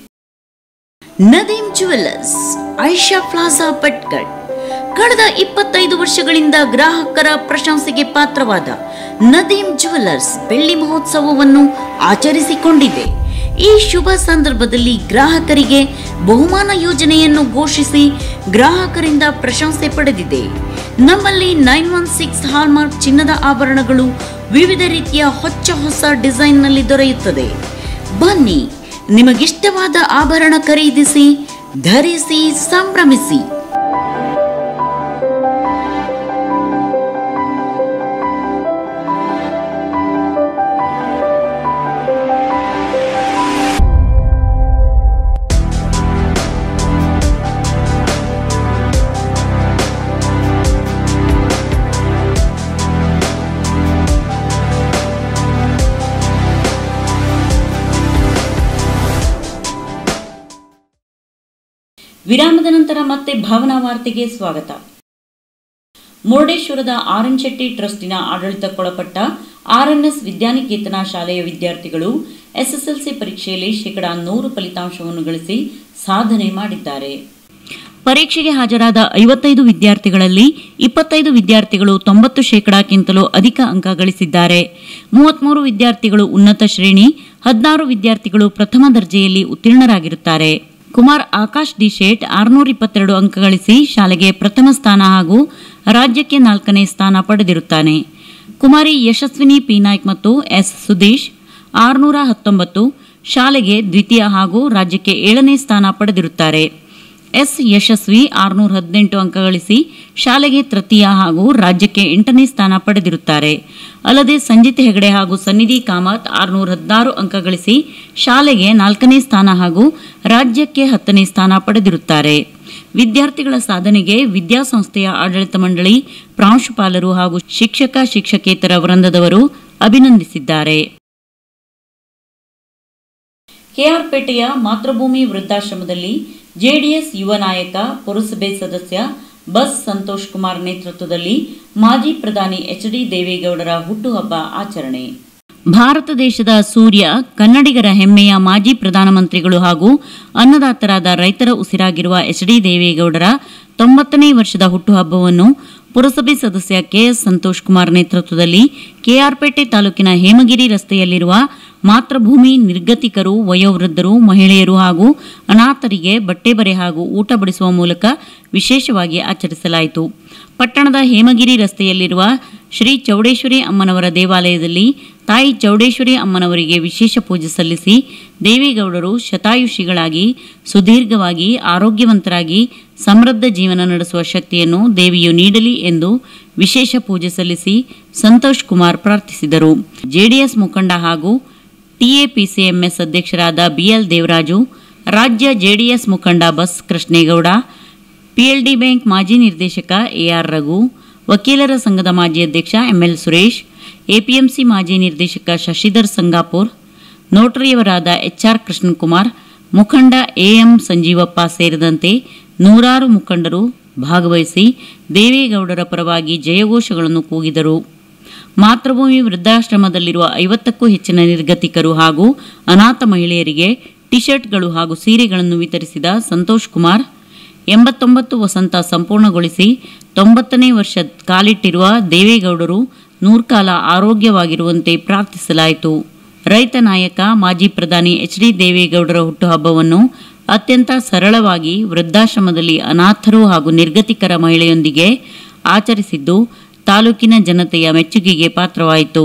ನದೀಂ ಜುವೆಲ್ಲರ್ಸ್ ಐಷಾ ಪ್ಲಾಜಾ ಭಟ್ಕಳ್ ಕಳೆದ ಇಪ್ಪತ್ತೈದು ವರ್ಷಗಳಿಂದ ಗ್ರಾಹಕರ ಪ್ರಶಂಸೆಗೆ ಪಾತ್ರವಾದ ನದೀಂ ಜುವೆಲ್ಲರ್ಸ್ ಬೆಳ್ಳಿ ಮಹೋತ್ಸವವನ್ನು ಆಚರಿಸಿಕೊಂಡಿದೆ ಈ ಶುಭ ಸಂದರ್ಭದಲ್ಲಿ ಗ್ರಾಹಕರಿಗೆ ಬಹುಮಾನ ಯೋಜನೆಯನ್ನು ಘೋಷಿಸಿ ಗ್ರಾಹಕರಿಂದ ಪ್ರಶಂಸೆ ಪಡೆದಿದೆ ನಮ್ಮಲ್ಲಿ ನೈನ್ ಒನ್ ಸಿಕ್ಸ್ ಹಾಲ್ಮಾರ್ಕ್ ಚಿನ್ನದ ಆಭರಣಗಳು ವಿವಿಧ ರೀತಿಯ ಹೊಚ್ಚ ಹೊಸ ಡಿಸೈನ್ನಲ್ಲಿ ದೊರೆಯುತ್ತದೆ ಬನ್ನಿ ನಿಮಗಿಷ್ಟವಾದ ಆಭರಣ ಖರೀದಿಸಿ ಧರಿಸಿ ಸಂಭ್ರಮಿಸಿ ವಿರಾಮದ ನಂತರ ಮತ್ತೆ ಭಾವನಾ ವಾರ್ತೆಗೆ ಸ್ವಾಗತ ಮುರುಡೇಶ್ವರದ ಆರ್ಎನ್ ಶೆಟ್ಟಿ ಟ್ರಸ್ಟಿನ ಆಡಳಿತಕ್ಕೊಳಪಟ್ಟ ಆರ್ಎನ್ಎಸ್ ವಿದ್ಯಾನಿಕೇತನ ಶಾಲೆಯ ವಿದ್ಯಾರ್ಥಿಗಳು ಎಸ್ಎಸ್ಎಲ್ಸಿ ಪರೀಕ್ಷೆಯಲ್ಲಿ ಶೇಕಡಾ ನೂರು ಫಲಿತಾಂಶವನ್ನು ಗಳಿಸಿ ಸಾಧನೆ ಮಾಡಿದ್ದಾರೆ ಪರೀಕ್ಷೆಗೆ ಹಾಜರಾದ ಐವತ್ತೈದು ವಿದ್ಯಾರ್ಥಿಗಳಲ್ಲಿ ಇಪ್ಪತ್ತೈದು ವಿದ್ಯಾರ್ಥಿಗಳು ತೊಂಬತ್ತು ಶೇಕಡಾಕ್ಕಿಂತಲೂ ಅಧಿಕ ಅಂಕ ಗಳಿಸಿದ್ದಾರೆ ಮೂವತ್ಮೂರು ವಿದ್ಯಾರ್ಥಿಗಳು ಉನ್ನತ ಶ್ರೇಣಿ ಹದಿನಾರು ವಿದ್ಯಾರ್ಥಿಗಳು ಪ್ರಥಮ ದರ್ಜೆಯಲ್ಲಿ ಉತ್ತೀರ್ಣರಾಗಿರುತ್ತಾರೆ ಕುಮಾರ್ ಆಕಾಶ್ ಡಿ ಶೇಟ್ ಆರುನೂರ ಇಪ್ಪತ್ತೆರಡು ಅಂಕ ಗಳಿಸಿ ಶಾಲೆಗೆ ಪ್ರಥಮ ಸ್ಥಾನ ಹಾಗೂ ರಾಜ್ಯಕ್ಕೆ ನಾಲ್ಕನೇ ಸ್ಥಾನ ಪಡೆದಿರುತ್ತಾನೆ ಕುಮಾರಿ ಯಶಸ್ವಿನಿ ಪಿ ನಾಯ್ಕ್ ಮತ್ತು ಎಸ್ ಸುದೀಶ್ ಆರುನೂರ ಹತ್ತೊಂಬತ್ತು ಶಾಲೆಗೆ ದ್ವಿತೀಯ ಹಾಗೂ ರಾಜ್ಯಕ್ಕೆ ಏಳನೇ ಸ್ಥಾನ ಪಡೆದಿರುತ್ತಾರೆ ಎಸ್ ಯಶಸ್ವಿ ಆರುನೂರ ಹದಿನೆಂಟು ಅಂಕ ಗಳಿಸಿ ಶಾಲೆಗೆ ತೃತೀಯ ಹಾಗೂ ರಾಜ್ಯಕ್ಕೆ ಎಂಟನೇ ಸ್ಥಾನ ಪಡೆದಿರುತ್ತಾರೆ ಅಲ್ಲದೆ ಸಂಜಿತ್ ಹೆಗಡೆ ಹಾಗೂ ಸನ್ನಿಧಿ ಕಾಮತ್ ಆರುನೂರ ಹದಿನಾರು ಅಂಕ ಗಳಿಸಿ ಶಾಲೆಗೆ ನಾಲ್ಕನೇ ಸ್ಥಾನ ಹಾಗೂ ರಾಜ್ಯಕ್ಕೆ ಹತ್ತನೇ ಸ್ಥಾನ ಪಡೆದಿರುತ್ತಾರೆ ವಿದ್ಯಾರ್ಥಿಗಳ ಸಾಧನೆಗೆ ವಿದ್ಯಾಸಂಸ್ಥೆಯ ಆಡಳಿತ ಮಂಡಳಿ ಪ್ರಾಂಶುಪಾಲರು ಹಾಗೂ ಶಿಕ್ಷಕ ಶಿಕ್ಷಕೇತರ ವೃಂದದವರು ಅಭಿನಂದಿಸಿದ್ದಾರೆ ಕೆಆರ್ಪೇಟೆಯ ಮಾತೃಭೂಮಿ ವೃದ್ಧಾಶ್ರಮದಲ್ಲಿ ಜೆಡಿಎಸ್ ಯುವ ನಾಯಕ ಪುರಸಭೆ ಸದಸ್ಯ ಬಸ್ ಸಂತೋಷ್ ಕುಮಾರ್ ನೇತೃತ್ವದಲ್ಲಿ ಮಾಜಿ ಪ್ರಧಾನಿ ಎಚ್ ಡಿ ದೇವೇಗೌಡರ ಹುಟ್ಟುಹಬ್ಬ ಆಚರಣೆ ಭಾರತ ದೇಶದ ಸೂರ್ಯ ಕನ್ನಡಿಗರ ಹೆಮ್ಮೆಯ ಮಾಜಿ ಪ್ರಧಾನಮಂತ್ರಿಗಳು ಹಾಗೂ ಅನ್ನದಾತರಾದ ರೈತರ ಉಸಿರಾಗಿರುವ ಎಚ್ ಡಿ ದೇವೇಗೌಡರ ತೊಂಬತ್ತನೇ ವರ್ಷದ ಹುಟ್ಟುಹಬ್ಬವನ್ನು ಪುರಸಭೆ ಸದಸ್ಯ ಕೆಎಸ್ ಸಂತೋಷ್ ಕುಮಾರ್ ನೇತೃತ್ವದಲ್ಲಿ ಕೆಆರ್ಪೇಟೆ ತಾಲೂಕಿನ ಹೇಮಗಿರಿ ರಸ್ತೆಯಲ್ಲಿರುವ ಮಾತೃಭೂಮಿ ನಿರ್ಗತಿಕರು ವಯೋವೃದ್ಧರು ಮಹಿಳೆಯರು ಹಾಗೂ ಅನಾಥರಿಗೆ ಬಟ್ಟೆ ಬರೆ ಹಾಗೂ ಊಟ ಬಡಿಸುವ ಮೂಲಕ ವಿಶೇಷವಾಗಿ ಆಚರಿಸಲಾಯಿತು ಪಟ್ಟಣದ ಹೇಮಗಿರಿ ರಸ್ತೆಯಲ್ಲಿರುವ ಶ್ರೀ ಚೌಡೇಶ್ವರಿ ಅಮ್ಮನವರ ದೇವಾಲಯದಲ್ಲಿ ತಾಯಿ ಚೌಡೇಶ್ವರಿ ಅಮ್ಮನವರಿಗೆ ವಿಶೇಷ ಪೂಜೆ ಸಲ್ಲಿಸಿ ದೇವೇಗೌಡರು ಶತಾಯುಷಿಗಳಾಗಿ ಸುದೀರ್ಘವಾಗಿ ಆರೋಗ್ಯವಂತರಾಗಿ ಸಮೃದ್ಧ ಜೀವನ ನಡೆಸುವ ಶಕ್ತಿಯನ್ನು ದೇವಿಯು ನೀಡಲಿ ಎಂದು ವಿಶೇಷ ಪೂಜೆ ಸಲ್ಲಿಸಿ ಸಂತೋಷ್ ಕುಮಾರ್ ಪ್ರಾರ್ಥಿಸಿದರು ಜೆಡಿಎಸ್ ಮುಖಂಡ ಹಾಗೂ ಟಿಎಪಿಸಿಎಂಎಸ್ ಅಧ್ಯಕ್ಷರಾದ ಬಿಎಲ್ ದೇವರಾಜು ರಾಜ್ಯ ಜೆಡಿಎಸ್ ಮುಖಂಡ ಬಸ್ ಕೃಷ್ಣೇಗೌಡ ಪಿಎಲ್ಡಿ ಬ್ಯಾಂಕ್ ಮಾಜಿ ನಿರ್ದೇಶಕ ಎಆರ್ ರಘು ವಕೀಲರ ಸಂಘದ ಮಾಜಿ ಅಧ್ಯಕ್ಷ ಎಂಎಲ್ ಸುರೇಶ್ ಎಪಿಎಂಸಿ ಮಾಜಿ ನಿರ್ದೇಶಕ ಶಶಿಧರ್ ಸಂಗಾಪುರ್ ನೋಟರಿಯವರಾದ ಎಚ್ಆರ್ ಕೃಷ್ಣಕುಮಾರ್ ಮುಖಂಡ ಎಎಂ ಸಂಜೀವಪ್ಪ ಸೇರಿದಂತೆ ನೂರಾರು ಮುಖಂಡರು ಭಾಗವಹಿಸಿ ದೇವೇಗೌಡರ ಪರವಾಗಿ ಜಯಘೋಷಗಳನ್ನು ಕೂಗಿದರು ಮಾತೃಭೂಮಿ ವೃದ್ಧಾಶ್ರಮದಲ್ಲಿರುವ ಐವತ್ತಕ್ಕೂ ಹೆಚ್ಚಿನ ನಿರ್ಗತಿಕರು ಹಾಗೂ ಅನಾಥ ಮಹಿಳೆಯರಿಗೆ ಟಿ ಶರ್ಟ್ಗಳು ಹಾಗೂ ಸೀರೆಗಳನ್ನು ವಿತರಿಸಿದ ಸಂತೋಷ್ ಕುಮಾರ್ ಎಂಬತ್ತೊಂಬತ್ತು ವಸಂತ ಸಂಪೂರ್ಣಗೊಳಿಸಿ ತೊಂಬತ್ತನೇ ವರ್ಷ ಕಾಲಿಟ್ಟಿರುವ ದೇವೇಗೌಡರು ನೂರ್ಕಾಲ ಆರೋಗ್ಯವಾಗಿರುವಂತೆ ಪ್ರಾರ್ಥಿಸಲಾಯಿತು ರೈತ ನಾಯಕ ಮಾಜಿ ಪ್ರಧಾನಿ ಎಚ್ ಡಿ ದೇವೇಗೌಡರ ಹುಟ್ಟುಹಬ್ಬವನ್ನು ಅತ್ಯಂತ ಸರಳವಾಗಿ ವೃದ್ಧಾಶ್ರಮದಲ್ಲಿ ಅನಾಥರು ಹಾಗೂ ನಿರ್ಗತಿಕರ ಮಹಿಳೆಯೊಂದಿಗೆ ಆಚರಿಸಿದ್ದು ತಾಲೂಕಿನ ಜನತೆಯ ಮೆಚ್ಚುಗೆಗೆ ಪಾತ್ರವಾಯಿತು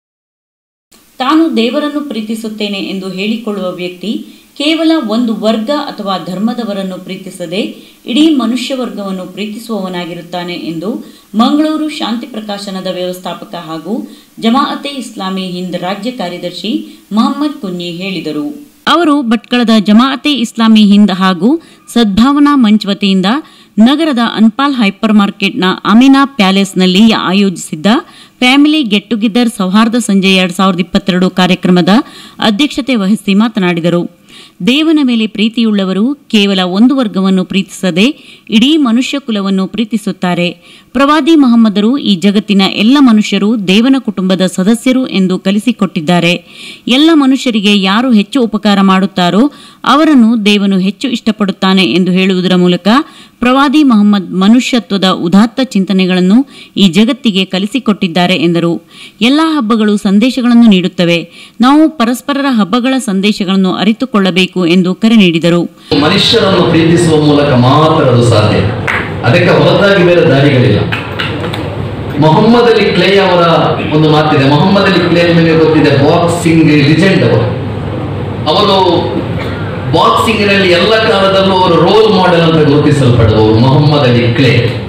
ತಾನು ದೇವರನ್ನು ಪ್ರೀತಿಸುತ್ತೇನೆ ಎಂದು ಹೇಳಿಕೊಳ್ಳುವ ವ್ಯಕ್ತಿ ಕೇವಲ ಒಂದು ವರ್ಗ ಅಥವಾ ಧರ್ಮದವರನ್ನು ಪ್ರೀತಿಸದೆ ಇಡೀ ಮನುಷ್ಯ ವರ್ಗವನ್ನು ಪ್ರೀತಿಸುವವನಾಗಿರುತ್ತಾನೆ ಎಂದು ಮಂಗಳೂರು ಶಾಂತಿ ಪ್ರಕಾಶನದ ವ್ಯವಸ್ಥಾಪಕ ಹಾಗೂ ಜಮಾಅತೆ ಇಸ್ಲಾಮಿ ಹಿಂದ್ ರಾಜ್ಯ ಕಾರ್ಯದರ್ಶಿ ಮೊಹಮ್ಮದ್ ಕುನ್ನಿ ಹೇಳಿದರು ಅವರು ಭಟ್ಕಳದ ಜಮಾಅತೆ ಇಸ್ಲಾಮಿ ಹಿಂದ್ ಹಾಗೂ ಸದ್ಭಾವನಾ ಮಂಚ್ ವತಿಯಿಂದ ನಗರದ ಅನ್ಪಾಲ್ ಹೈಪರ್ ಮಾರ್ಕೆಟ್ನ ಅಮಿನಾ ಪ್ಯಾಲೇಸ್ನಲ್ಲಿ ಆಯೋಜಿಸಿದ್ದ ಫ್ಯಾಮಿಲಿ ಗೆಟ್ ಟುಗೆದರ್ ಸೌಹಾರ್ದ ಸಂಜೆ ಎರಡ್ ಸಾವಿರದ ಇಪ್ಪತ್ತೆರಡು ಕಾರ್ಯಕ್ರಮದ ಅಧ್ಯಕ್ಷತೆ ವಹಿಸಿ ಮಾತನಾಡಿದರು ದೇವನ ಮೇಲೆ ಪ್ರೀತಿಯುಳ್ಳವರು ಕೇವಲ ಒಂದು ವರ್ಗವನ್ನು ಪ್ರೀತಿಸದೆ ಇಡೀ ಮನುಷ್ಯ ಕುಲವನ್ನು ಪ್ರೀತಿಸುತ್ತಾರೆ ಪ್ರವಾದಿ ಮಹಮ್ಮದರು ಈ ಜಗತ್ತಿನ ಎಲ್ಲ ಮನುಷ್ಯರು ದೇವನ ಕುಟುಂಬದ ಸದಸ್ಯರು ಎಂದು ಕಲಿಸಿಕೊಟ್ಟಿದ್ದಾರೆ ಎಲ್ಲ ಮನುಷ್ಯರಿಗೆ ಯಾರು ಹೆಚ್ಚು ಉಪಕಾರ ಮಾಡುತ್ತಾರೋ ಅವರನ್ನು ದೇವನು ಹೆಚ್ಚು ಇಷ್ಟಪಡುತ್ತಾನೆ ಎಂದು ಹೇಳುವುದರ ಮೂಲಕ ಪ್ರವಾದಿ ಮಹಮ್ಮದ್ ಮನುಷ್ಯತ್ವದ ಉದಾತ್ತ ಚಿಂತನೆಗಳನ್ನು ಈ ಜಗತ್ತಿಗೆ ಕಲಿಸಿಕೊಟ್ಟಿದ್ದಾರೆ ಎಂದರು ಎಲ್ಲ ಹಬ್ಬಗಳು ಸಂದೇಶಗಳನ್ನು ನೀಡುತ್ತವೆ ನಾವು ಪರಸ್ಪರರ ಹಬ್ಬಗಳ ಸಂದೇಶಗಳನ್ನು ಅರಿತುಕೊಳ್ಳಬೇಕು ಎಂದು ಕರೆ ನೀಡಿದರು ಮನುಷ್ಯರನ್ನು ಪ್ರೀತಿಸುವ ಮೂಲಕ ಮಾತ್ರ ಅದು ಸಾಧ್ಯ ಅದಕ್ಕೆ ಹೊರತಾಗಿ ಬೇರೆ ದಾರಿಗಳಿಲ್ಲ ಮೊಹಮ್ಮದ್ ಅಲಿ ಕ್ಲೇ ಅವರ ಒಂದು ಮಾತಿದೆ ಮೊಹಮ್ಮದ್ ಅಲಿ ಕ್ಲೇ ನಿಮಗೆ ಗೊತ್ತಿದೆ ಬಾಕ್ಸಿಂಗ್ ಲಿಜೆಂಡ್ ಅವರು ಅವರು ಬಾಕ್ಸಿಂಗ್ ನಲ್ಲಿ ಎಲ್ಲ ಕಾಲದಲ್ಲೂ ಅವರು ರೋಲ್ ಮಾಡೆಲ್ ಅಂತ ಗುರುತಿಸಲ್ಪಡುವವರು ಮೊಹಮ್ಮದ್ ಅಲಿ ಕ್ಲೇ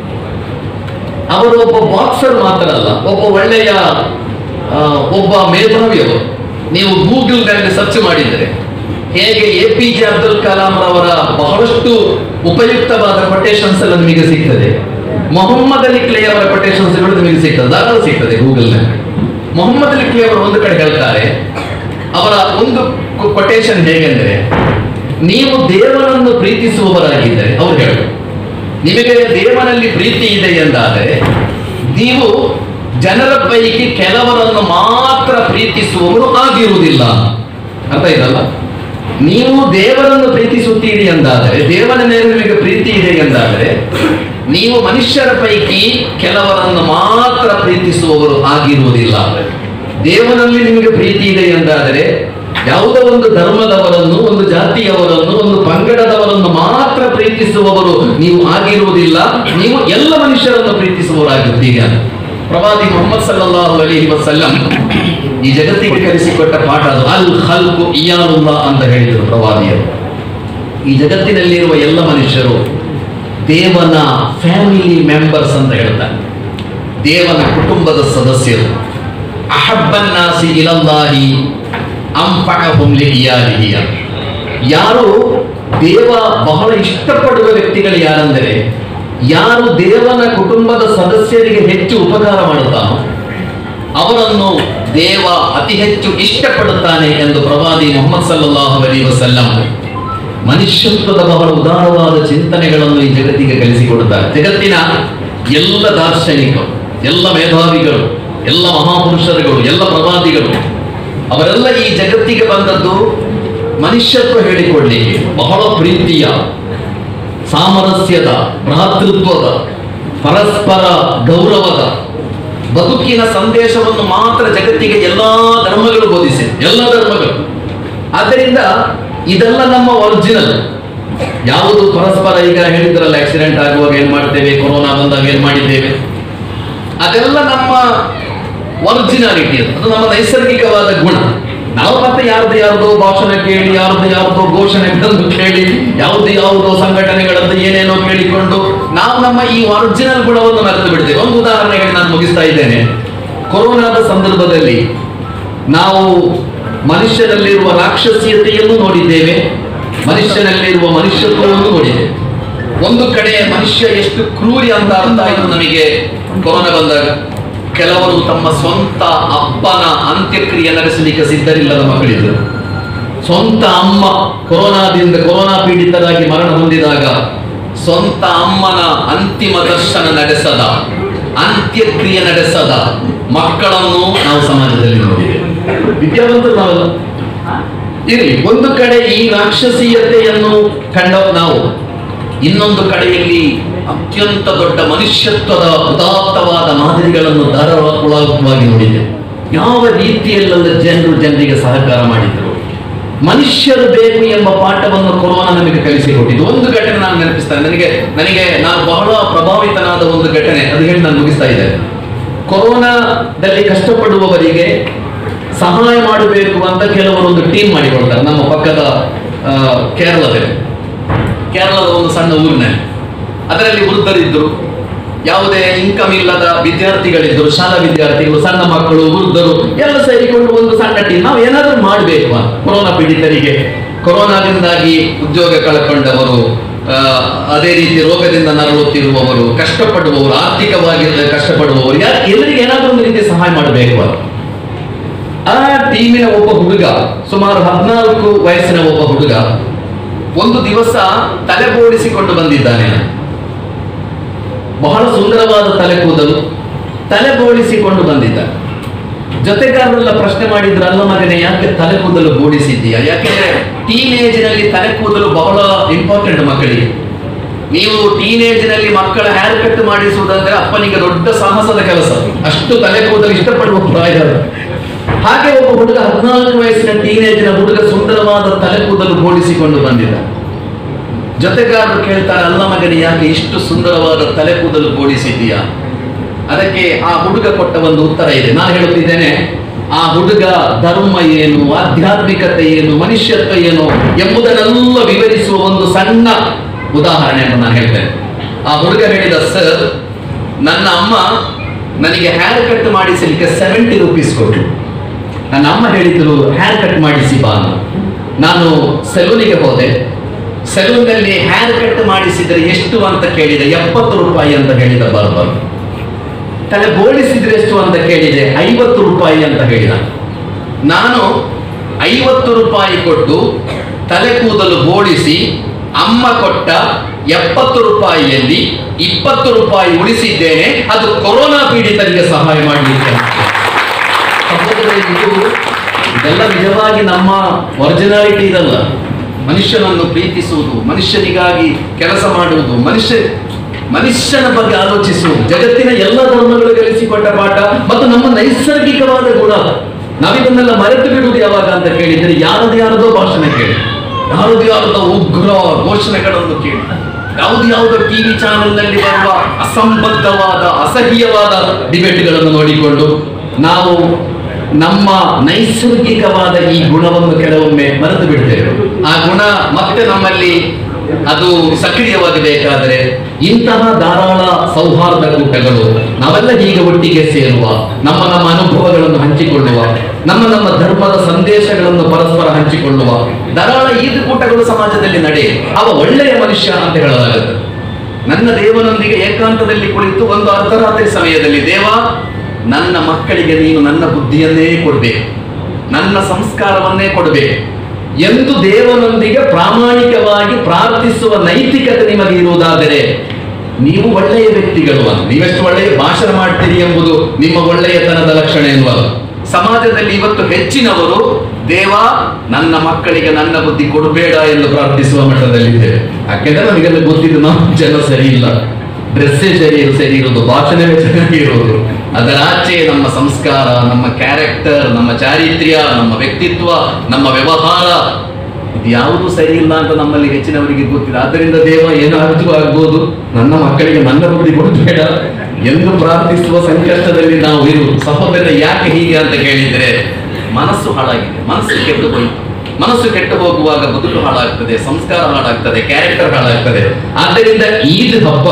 ಅವರು ಒಬ್ಬ ಬಾಕ್ಸರ್ ಮಾತ್ರ ಅಲ್ಲ ಒಬ್ಬ ಒಳ್ಳೆಯ ಆ, ಒಬ್ಬ ಮೇಧಾವಿ ಅವರು ನೀವು ಗೂಗಲ್ ನಲ್ಲಿ ಸರ್ಚ್ ಮಾಡಿದರೆ ಹೇಗೆ A P J Abdul Kalam ಅವರ ಬಹಳಷ್ಟು ಉಪಯುಕ್ತವಾದ ಕೊಟೇಶನ್ಸ್ ಎಲ್ಲ ನಿಮಗೆ ಸಿಗ್ತದೆ ಮೊಹಮ್ಮದ್ ಅಲಿ ಕ್ಲೇ ಅವರ ಕೊಟೇಶನ್ಸ್ ನಿಮಗೆ ಸಿಗ್ತದೆ ದಾಖಲೆ ಸಿಗ್ತದೆ ಗೂಗಲ್ ನಲ್ಲಿ ಮೊಹಮ್ಮದ್ ಅಲಿ ಕ್ಲೇ ಅವರು ಒಂದು ಕಡೆ ಹೇಳ್ತಾರೆ ಅವರ ಒಂದು ಕೊಟೇಶನ್ ಹೇಗೆಂದರೆ ನೀವು ದೇವರನ್ನು ಪ್ರೀತಿಸುವವರಾಗಿದ್ದರೆ ಅವ್ರು ಹೇಳು ನಿಮಗೆ ದೇವನಲ್ಲಿ ಪ್ರೀತಿ ಇದೆ ಎಂದಾದರೆ ನೀವು ಜನರ ಪೈಕಿ ಕೆಲವರನ್ನು ಮಾತ್ರ ಪ್ರೀತಿಸುವವರು ಆಗಿರುವುದಿಲ್ಲ ಅರ್ಥ ಇದಲ್ಲ ನೀವು ದೇವರನ್ನು ಪ್ರೀತಿಸುತ್ತೀರಿ ಎಂದಾದರೆ ದೇವರ ಮೇಲೆ ನಿಮಗೆ ಪ್ರೀತಿ ಇದೆ ಎಂದಾದರೆ ನೀವು ಮನುಷ್ಯರ ಪೈಕಿ ಕೆಲವರನ್ನು ಮಾತ್ರ ಪ್ರೀತಿಸುವವರು ಆಗಿರುವುದಿಲ್ಲ ದೇವನಲ್ಲಿ ನಿಮಗೆ ಪ್ರೀತಿ ಇದೆ ಎಂದಾದರೆ ಯಾವುದೋ ಒಂದು ಧರ್ಮದವರನ್ನು ಒಂದು ಜಾತಿಯವರನ್ನು ಒಂದು ಪಂಗಡದವರನ್ನು ಮಾತ್ರ ಪ್ರೀತಿಸುವವರು ನೀವು ಆಗಿರುವುದಿಲ್ಲ ನೀವು ಎಲ್ಲ ಮನುಷ್ಯರನ್ನು ಪ್ರೀತಿಸುವವರಾಗಿರ್ತೀರಿ ಅಂತ ಪ್ರವಾದಿ ಮೊಹಮ್ಮದ್ ಸಲ್ಲಲ್ಲಾಹು ಅಲೈಹಿ ವಸಲ್ಲಂ ಈ ಜಗತ್ತಿಗೆ ಕಲಿಸಿಕೊಟ್ಟ ಪಾಠ ಅದು ಅಲ್ ಹಲ್ಕು ಇಯಾನುಲ್ಲಾ ಅಂತ ಹೇಳಿದರು ಪ್ರವಾದಿಯರು ಈ ಜಗತ್ತಿನಲ್ಲಿರುವ ಎಲ್ಲ ಮನುಷ್ಯರು ದೇವನ ಫ್ಯಾಮಿಲಿ ಮೆಂಬರ್ಸ್ ಅಂತ ಹೇಳ್ತಾರೆ ದೇವನ ಕುಟುಂಬದ ಸದಸ್ಯರು ಅಹಬ್ಬನ್ನಾಸಿ ಇಲಲ್ಲಾಹಿ ಅಂಫಅಹುಂ ಲಿಇಯಾಲಿಹಿ ಅಂತ. ಯಾರು ದೇವ ಬಹಳ ಇಷ್ಟಪಡುವ ವ್ಯಕ್ತಿಗಳು ಯಾರೆಂದರೆ ಯಾರು ದೇವನ ಕುಟುಂಬದ ಸದಸ್ಯರಿಗೆ ಹೆಚ್ಚು ಉಪಕಾರ ಮಾಡುತ್ತಾನೋ ಅವರನ್ನು ದೇವ ಅತಿ ಹೆಚ್ಚು ಇಷ್ಟಪಡುತ್ತಾನೆ ಎಂದು ಪ್ರವಾದಿ ಮೊಹಮ್ಮದ್ ಸಲ್ಲಲ್ಲಾಹು ಅಲೈಹಿ ವಸಲ್ಲಂ ಮನುಷ್ಯತ್ವದ ಬಹಳ ಉದಾರವಾದ ಚಿಂತನೆಗಳನ್ನು ಈ ಜಗತ್ತಿಗೆ ಕಲಿಸಿಕೊಡುತ್ತಾರೆ ಜಗತ್ತಿನ ಎಲ್ಲ ದಾರ್ಶನಿಕರು ಎಲ್ಲ ಮೇಧಾವಿಗಳು ಎಲ್ಲ ಮಹಾಪುರುಷರುಗಳು ಎಲ್ಲ ಪ್ರವಾದಿಗಳು ಅವರೆಲ್ಲ ಈ ಜಗತ್ತಿಗೆ ಬಂದದ್ದು ಮನುಷ್ಯತ್ವ ಹೇಳಿಕೊಳ್ಳಿಕ್ಕೆ ಬಹಳ ಪ್ರೀತಿಯ ಸಾಮರಸ್ಯದ ಭ್ರಾತೃತ್ವದ ಪರಸ್ಪರ ಗೌರವದ ಬದುಕಿನ ಸಂದೇಶವನ್ನು ಮಾತ್ರ ಜಗತ್ತಿಗೆ ಎಲ್ಲಾ ಧರ್ಮಗಳು ಬೋಧಿಸಿದೆ ಎಲ್ಲ ಧರ್ಮಗಳು ಆದ್ದರಿಂದ ಇದೆಲ್ಲ ನಮ್ಮ ಒರಿಜಿನಲ್ ಯಾವುದು ಪರಸ್ಪರ ಈಗ ಹೇಳಿದ್ರಲ್ಲ ಆಕ್ಸಿಡೆಂಟ್ ಆಗುವಾಗ ಏನ್ ಮಾಡ್ತೇವೆ ಕೊರೋನಾ ಬಂದಾಗ ಏನ್ ಮಾಡಿದ್ದೇವೆ ಅದೆಲ್ಲ ನಮ್ಮ ಒರಿಜಿನಾಲಿಟಿ ಅದು ಅದು ನಮ್ಮ ನೈಸರ್ಗಿಕವಾದ ಗುಣ ನಾವು ಮತ್ತೆ ಯಾರ್ದು ಯಾರ್ದೋ ಭಾಷಣ ಕೇಳಿ ಯಾರ್ದು ಯಾರ್ದೋ ಘೋಷಣೆಗಳನ್ನು ಕೇಳಿ ಯಾವ್ದು ಯಾವುದೋ ಸಂಘಟನೆಗಳದ್ದು ಏನೇನೋ ಕೇಳಿಕೊಂಡು ನಾವು ನಮ್ಮ ಈ ಒರಿಜಿನಲ್ ಗುಣವನ್ನು ಮರೆತು ಬಿಡ್ತೇವೆ ಒಂದು ಉದಾಹರಣೆ ಹೇಳಿ ನಾನು ಮುಗಿಸ್ತಾ ಇದ್ದೇನೆ ಕೊರೋನಾದ ಸಂದರ್ಭದಲ್ಲಿ ನಾವು ಮನುಷ್ಯನಲ್ಲಿರುವ ರಾಕ್ಷಸೀಯತೆಯನ್ನು ನೋಡಿದ್ದೇವೆ ಮನುಷ್ಯನಲ್ಲಿರುವ ಮನುಷ್ಯತ್ವವನ್ನು ನೋಡಿದ್ದೇವೆ ಒಂದು ಕಡೆ ಮನುಷ್ಯ ಎಷ್ಟು ಕ್ರೂರಿ ಅಂತ ಅರ್ಥ ಆಯಿತು ನಮಗೆ ಕೊರೋನಾ ಬಂದಾಗ ಕೆಲವರು ತಮ್ಮ ಸ್ವಂತ ಅಪ್ಪನ ಅಂತ್ಯಕ್ರಿಯೆ ನಡೆಸಲಿಕ್ಕೆ ಸಿದ್ಧರಿಲ್ಲದ ಮಕ್ಕಳಿದ್ದರು ಸ್ವಂತ ಅಮ್ಮ ಕೊರೋನಾದಿಂದ ಕೊರೋನಾ ಪೀಡಿತರಾಗಿ ಮರಣ ಹೊಂದಿದಾಗ ಸ್ವಂತ ಅಮ್ಮನ ಅಂತಿಮ ದರ್ಶನ ನಡೆಸದ ಅಂತ್ಯಕ್ರಿಯೆ ನಡೆಸದ ಮಕ್ಕಳನ್ನು ನಾವು ಸಮಾಜದಲ್ಲಿ ನೋಡಿದ್ದೇವೆ ವಿದ್ಯಾವಂತರು ನಾವೆಲ್ಲ ಇರಲಿ ಒಂದು ಕಡೆ ಈ ರಾಕ್ಷಸೀಯತೆಯನ್ನು ಕಂಡ ನಾವು ಇನ್ನೊಂದು ಕಡೆಯಲ್ಲಿ ಅತ್ಯಂತ ದೊಡ್ಡ ಮನುಷ್ಯತ್ವದ ಉದಾತ್ತವಾದ ಮಾದರಿಗಳನ್ನು ಧಾರಾಳವಾಗಿ ನೋಡಿದ್ದೇವೆ ಯಾವ ರೀತಿಯಲ್ಲೆಲ್ಲ ಜನರು ಜನರಿಗೆ ಸಹಕಾರ ಮಾಡಿದ್ರು ಮನುಷ್ಯರು ಬೇಕು ಎಂಬ ಪಾಠವನ್ನು ಕೊರೋನಾ ನಮಗೆ ಕಲಿಸಿಕೊಟ್ಟಿದ್ದು ಒಂದು ಘಟನೆ ನಾನು ನೆನಪಿಸ್ತೇನೆ ನನಗೆ ನನಗೆ ನಾನು ಬಹಳ ಪ್ರಭಾವಿತನಾದ ಒಂದು ಘಟನೆ ಅದು ಹೇಳಿ ನಾನು ಮುಗಿಸ್ತಾ ಇದ್ದೇನೆ ಕೊರೋನಾದಲ್ಲಿ ಕಷ್ಟಪಡುವವರಿಗೆ ಸಹಾಯ ಮಾಡಬೇಕು ಅಂತ ಕೆಲವರು ಒಂದು ಟೀಮ್ ಮಾಡಿಕೊಳ್ತಾರೆ ನಮ್ಮ ಪಕ್ಕದ ಆ, ಕೇರಳದಲ್ಲಿ ಕೇರಳದ ಒಂದು ಸಣ್ಣ ಊರಿನಲ್ಲಿ ಅದರಲ್ಲಿ ವೃದ್ಧರಿದ್ದರು ಯಾವುದೇ ಇನ್ಕಮ್ ಇಲ್ಲದ ವಿದ್ಯಾರ್ಥಿಗಳಿದ್ದರು ಶಾಲಾ ವಿದ್ಯಾರ್ಥಿಗಳು ಸಣ್ಣ ಮಕ್ಕಳು ವೃದ್ಧರು ಎಲ್ಲ ಸೇರಿಕೊಂಡು ಒಂದು ಸಣ್ಣ ಟೀಮ್ ನಾವು ಏನಾದರೂ ಮಾಡಬೇಕು ಅಂತ ಕೊರೋನಾ ಪೀಡಿತರಿಗೆ ಕೊರೋನಾದಿಂದಾಗಿ ಉದ್ಯೋಗ ಕಳ್ಕೊಂಡವರು ಆ, ಅದೇ ರೀತಿ ರೋಗದಿಂದ ನರಳುತ್ತಿರುವವರು ಕಷ್ಟಪಡುವವರು ಆರ್ಥಿಕವಾಗಿ ಕಷ್ಟಪಡುವವರು ಯಾರು ಎಲ್ಲರಿಗೆ ಏನಾದರೂ ಒಂದು ರೀತಿ ಸಹಾಯ ಮಾಡಬೇಕು ಅಂತ ಆ ಟೀಮಿನ ಒಬ್ಬ ಹುಡುಗ ಸುಮಾರು ಹದಿನಾಲ್ಕು ವಯಸ್ಸಿನ ಒಬ್ಬ ಹುಡುಗ ಒಂದು ದಿವಸ ತಲೆ ಬೋಡಿಸಿಕೊಂಡು ಬಂದಿದ್ದಾನೆ ಬಹಳ ಸುಂದರವಾದ ತಲೆ ಕೂದಲು ತಲೆ ಬೋಡಿಸಿಕೊಂಡು ಬಂದಿದ್ದ ಜೊತೆಗಾರರೆಲ್ಲ ಪ್ರಶ್ನೆ ಮಾಡಿದ್ರು ಅಲ್ಲ ಮಗನೇ ಯಾಕೆ ತಲೆ ಕೂದಲು ಬೋಡಿಸಿದ್ದೀಯಾ ಯಾಕೆಂದ್ರೆ ಟೀನೇಜಿನಲ್ಲಿ ತಲೆ ಕೂದಲು ಬಹಳ ಇಂಪಾರ್ಟೆಂಟ್ ಮಕ್ಕಳಿಗೆ ನೀವು ಟೀನೇಜಿನಲ್ಲಿ ಮಕ್ಕಳ ಹೇರ್ ಕಟ್ ಮಾಡಿಸುವುದಂದ್ರೆ ಅಪ್ಪನಿಗೆ ದೊಡ್ಡ ಸಾಹಸದ ಕೆಲಸ ಅಷ್ಟು ತಲೆ ಕೂದಲು ಇಷ್ಟಪಡುವ ಪ್ರಾಯ ಅದು. ಹಾಗೆ ಒಬ್ಬ ಹುಡುಗ ಹದಿನಾಲ್ಕು ವಯಸ್ಸಿನ ಟೀನೇಜಿನ ಹುಡುಗ ಸುಂದರವಾದ ತಲೆ ಕೂದಲು ಬೋಡಿಸಿಕೊಂಡು ಬಂದಿದ್ದ ಜೊತೆಗಾರರು ಕೇಳ್ತಾರೆ ಅಲ್ಲ ಮಗನೇ ಯಾಕೆ ಇಷ್ಟು ಸುಂದರವಾದ ತಲೆ ಕೂದಲು ಬೋಡಿಸಿದ್ದೀಯಾ ಅದಕ್ಕೆ ಆ ಹುಡುಗ ಕೊಟ್ಟ ಒಂದು ಉತ್ತರ ಇದೆ ನಾನು ಹೇಳುತ್ತಿದ್ದೇನೆ ಆ ಹುಡುಗ ಧರ್ಮ ಏನು ಆಧ್ಯಾತ್ಮಿಕತೆ ಏನು ಮನುಷ್ಯತ್ವ ಏನು ಎಂಬುದನ್ನೆಲ್ಲ ವಿವರಿಸುವ ಒಂದು ಸಣ್ಣ ಉದಾಹರಣೆಯನ್ನು ನಾನು ಹೇಳ್ತೇನೆ ಆ ಹುಡುಗ ಹೇಳಿದ ಸರ್ ನನ್ನ ಅಮ್ಮ ನನಗೆ ಹೇರ್ ಕಟ್ ಮಾಡಿಸಲಿಕ್ಕೆ ಸೆವೆಂಟಿ ರುಪೀಸ್ ಕೊಟ್ಟರು ನನ್ನ ಅಮ್ಮ ಹೇಳಿದ್ರು ಹೇರ್ ಕಟ್ ಮಾಡಿಸಿ ಬಾ ಅಂತ. ನಾನು ಸೆಲೂನಿಗೆ ಹೋದೆ ಸೆಲೂನ್ನಲ್ಲಿ ಹೇರ್ ಕಟ್ ಮಾಡಿಸಿದ್ರೆ ಎಷ್ಟು ಅಂತ ಕೇಳಿದೆ ಎಪ್ಪತ್ತು ರೂಪಾಯಿ ಅಂತ ಹೇಳಿದ ಬಾರ್ಬರ್ ತಲೆ ಬೋಳಿಸಿದ್ರೆ ಎಷ್ಟು ಅಂತ ಕೇಳಿದೆ ಐವತ್ತು ರೂಪಾಯಿ ಅಂತ ಹೇಳಿದ ನಾನು ಐವತ್ತು ರೂಪಾಯಿ ಕೊಟ್ಟು ತಲೆ ಕೂದಲು ಬೋಳಿಸಿ ಅಮ್ಮ ಕೊಟ್ಟ ಎಪ್ಪತ್ತು ರೂಪಾಯಿಯಲ್ಲಿ ಇಪ್ಪತ್ತು ರೂಪಾಯಿ ಉಳಿಸಿದ್ದೇನೆ ಅದು ಕೊರೋನಾ ಪೀಡಿತರಿಗೆ ಸಹಾಯ ಮಾಡಲಿಕ್ಕೆ ಸಹೋದರರೇ, ಇದು ಇದೆಲ್ಲ ನಿಜವಾಗಿ ನಮ್ಮ ಒರಿಜಿನಾಲಿಟಿ ಇದಲ್ಲ ಮನುಷ್ಯನನ್ನು ಪ್ರೀತಿಸುವುದು ಮನುಷ್ಯನಿಗಾಗಿ ಕೆಲಸ ಮಾಡುವುದು ಮನುಷ್ಯ ಮನುಷ್ಯನ ಬಗ್ಗೆ ಆಲೋಚಿಸುವುದು ಜಗತ್ತಿನ ಎಲ್ಲ ಧರ್ಮಗಳು ಕಲಿಸಿಕೊಟ್ಟ ಪಾಠ ಮತ್ತು ನಮ್ಮ ನೈಸರ್ಗಿಕವಾದ ಗುಣ ನಾವಿದನ್ನೆಲ್ಲ ಮರೆತು ಬಿಡುವುದು ಯಾವಾಗ ಅಂತ ಕೇಳಿದರೆ ಯಾರದು ಯಾರದೋ ಭಾಷಣ ಕೇಳಿ ಯಾರದು ಯಾರದೋ ಉಗ್ರ ಘೋಷಣೆಗಳನ್ನು ಕೇಳಿ ಯಾವುದು ಯಾವುದೋ ಟಿವಿ ಚಾನೆಲ್ನಲ್ಲಿ ಬರುವ ಅಸಂಬದ್ಧವಾದ ಅಸಹ್ಯವಾದ ಡಿಬೇಟ್ಗಳನ್ನು ನೋಡಿಕೊಂಡು ನಾವು ನಮ್ಮ ನೈಸರ್ಗಿಕವಾದ ಈ ಗುಣವನ್ನು ಕೆಲವೊಮ್ಮೆ ಮರೆತು ಬಿಡ್ತೇವೆ ಆ ಗುಣ ಮತ್ತೆ ನಮ್ಮಲ್ಲಿ ಅದು ಸಕ್ರಿಯವಾಗಬೇಕಾದರೆ ಇಂತಹ ಧಾರಾಳ ಸೌಹಾರ್ದ ಕೂಟಗಳು ನಾವೆಲ್ಲ ಹೀಗೆ ಒಟ್ಟಿಗೆ ಸೇರುವ ನಮ್ಮ ನಮ್ಮ ಅನುಭವಗಳನ್ನು ಹಂಚಿಕೊಳ್ಳುವ ನಮ್ಮ ನಮ್ಮ ಧರ್ಮದ ಸಂದೇಶಗಳನ್ನು ಪರಸ್ಪರ ಹಂಚಿಕೊಳ್ಳುವ ಧಾರಾಳ ಈದ್ ಕೂಟಗಳು ಸಮಾಜದಲ್ಲಿ ನಡೆಯ ಅವ ಒಳ್ಳೆಯ ಮನುಷ್ಯ ಅಂತ ಹೇಳಲಾಗುತ್ತೆ ನನ್ನ ದೇವನೊಂದಿಗೆ ಏಕಾಂತದಲ್ಲಿ ಕುಳಿತು ಒಂದು ಅರ್ಧರಾತ್ರಿ ಸಮಯದಲ್ಲಿ ದೇವ ನನ್ನ ಮಕ್ಕಳಿಗೆ ನೀನು ನನ್ನ ಬುದ್ಧಿಯನ್ನೇ ಕೊಡಬೇಕು ನನ್ನ ಸಂಸ್ಕಾರವನ್ನೇ ಕೊಡಬೇಕು ಎಂದು ದೇವನೊಂದಿಗೆ ಪ್ರಾಮಾಣಿಕವಾಗಿ ಪ್ರಾರ್ಥಿಸುವ ನೈತಿಕತೆ ನಿಮಗೆ ಇರುವುದಾದರೆ ನೀವು ಒಳ್ಳೆಯ ವ್ಯಕ್ತಿಗಳು ಅಂತ ನೀವೆಷ್ಟು ಒಳ್ಳೆಯ ಭಾಷಣ ಮಾಡ್ತೀರಿ ಎಂಬುದು ನಿಮ್ಮ ಒಳ್ಳೆಯತನದ ಲಕ್ಷಣ ಎನ್ನುವುದು ಸಮಾಜದಲ್ಲಿ ಇವತ್ತು ಹೆಚ್ಚಿನವರು ದೇವ ನನ್ನ ಮಕ್ಕಳಿಗೆ ನನ್ನ ಬುದ್ಧಿ ಕೊಡಬೇಡ ಎಂದು ಪ್ರಾರ್ಥಿಸುವ ಮಟ್ಟದಲ್ಲಿದ್ದೇವೆ ಯಾಕೆಂದ್ರೆ ನಮಗೆಲ್ಲ ಗೊತ್ತಿದ್ದು ನಾವು ಜನ ಸರಿ ಇಲ್ಲ ಡ್ರೆಸ್ಸೇ ಸರಿ ಸರಿ ಇರೋದು ಭಾಷಣವೇ ಚೆನ್ನಾಗಿ ಇರೋದು ಅದರ ಆಚೆ ನಮ್ಮ ಸಂಸ್ಕಾರ ನಮ್ಮ ಕ್ಯಾರೆಕ್ಟರ್ ನಮ್ಮ ಚಾರಿತ್ರ್ಯ ನಮ್ಮ ವ್ಯಕ್ತಿತ್ವ ನಮ್ಮ ವ್ಯವಹಾರ ಇದು ಯಾವುದು ಸರಿ ಇಲ್ಲ ಅಂತ ನಮ್ಮಲ್ಲಿ ಹೆಚ್ಚಿನವರಿಗೆ ಗೊತ್ತಿಲ್ಲ ಆದ್ದರಿಂದ ದೇವ ಏನಾದರೂ ಆಗ್ಬೋದು ನನ್ನ ಮಕ್ಕಳಿಗೆ ನನ್ನ ಬುದ್ಧಿ ಕೊಡಬೇಡ ಎಂದು ಪ್ರಾರ್ಥಿಸುವ ಸಂಕಷ್ಟದಲ್ಲಿ ನಾವು ಇರುವುದು ಸಹೋದರ ಯಾಕೆ ಹೀಗೆ ಅಂತ ಕೇಳಿದ್ರೆ ಮನಸ್ಸು ಹಾಳಾಗಿದೆ ಮನಸ್ಸು ಕೆಟ್ಟು ಹೋಯಿತು ಮನಸ್ಸು ಕೆಟ್ಟು ಹೋಗುವಾಗ ಬದುಕು ಹಾಳಾಗ್ತದೆ ಸಂಸ್ಕಾರ ಹಾಳಾಗ್ತದೆ ಕ್ಯಾರೆಕ್ಟರ್ ಹಾಳಾಗ್ತದೆ ಆದ್ದರಿಂದ ಈದ್ ಹಬ್ಬ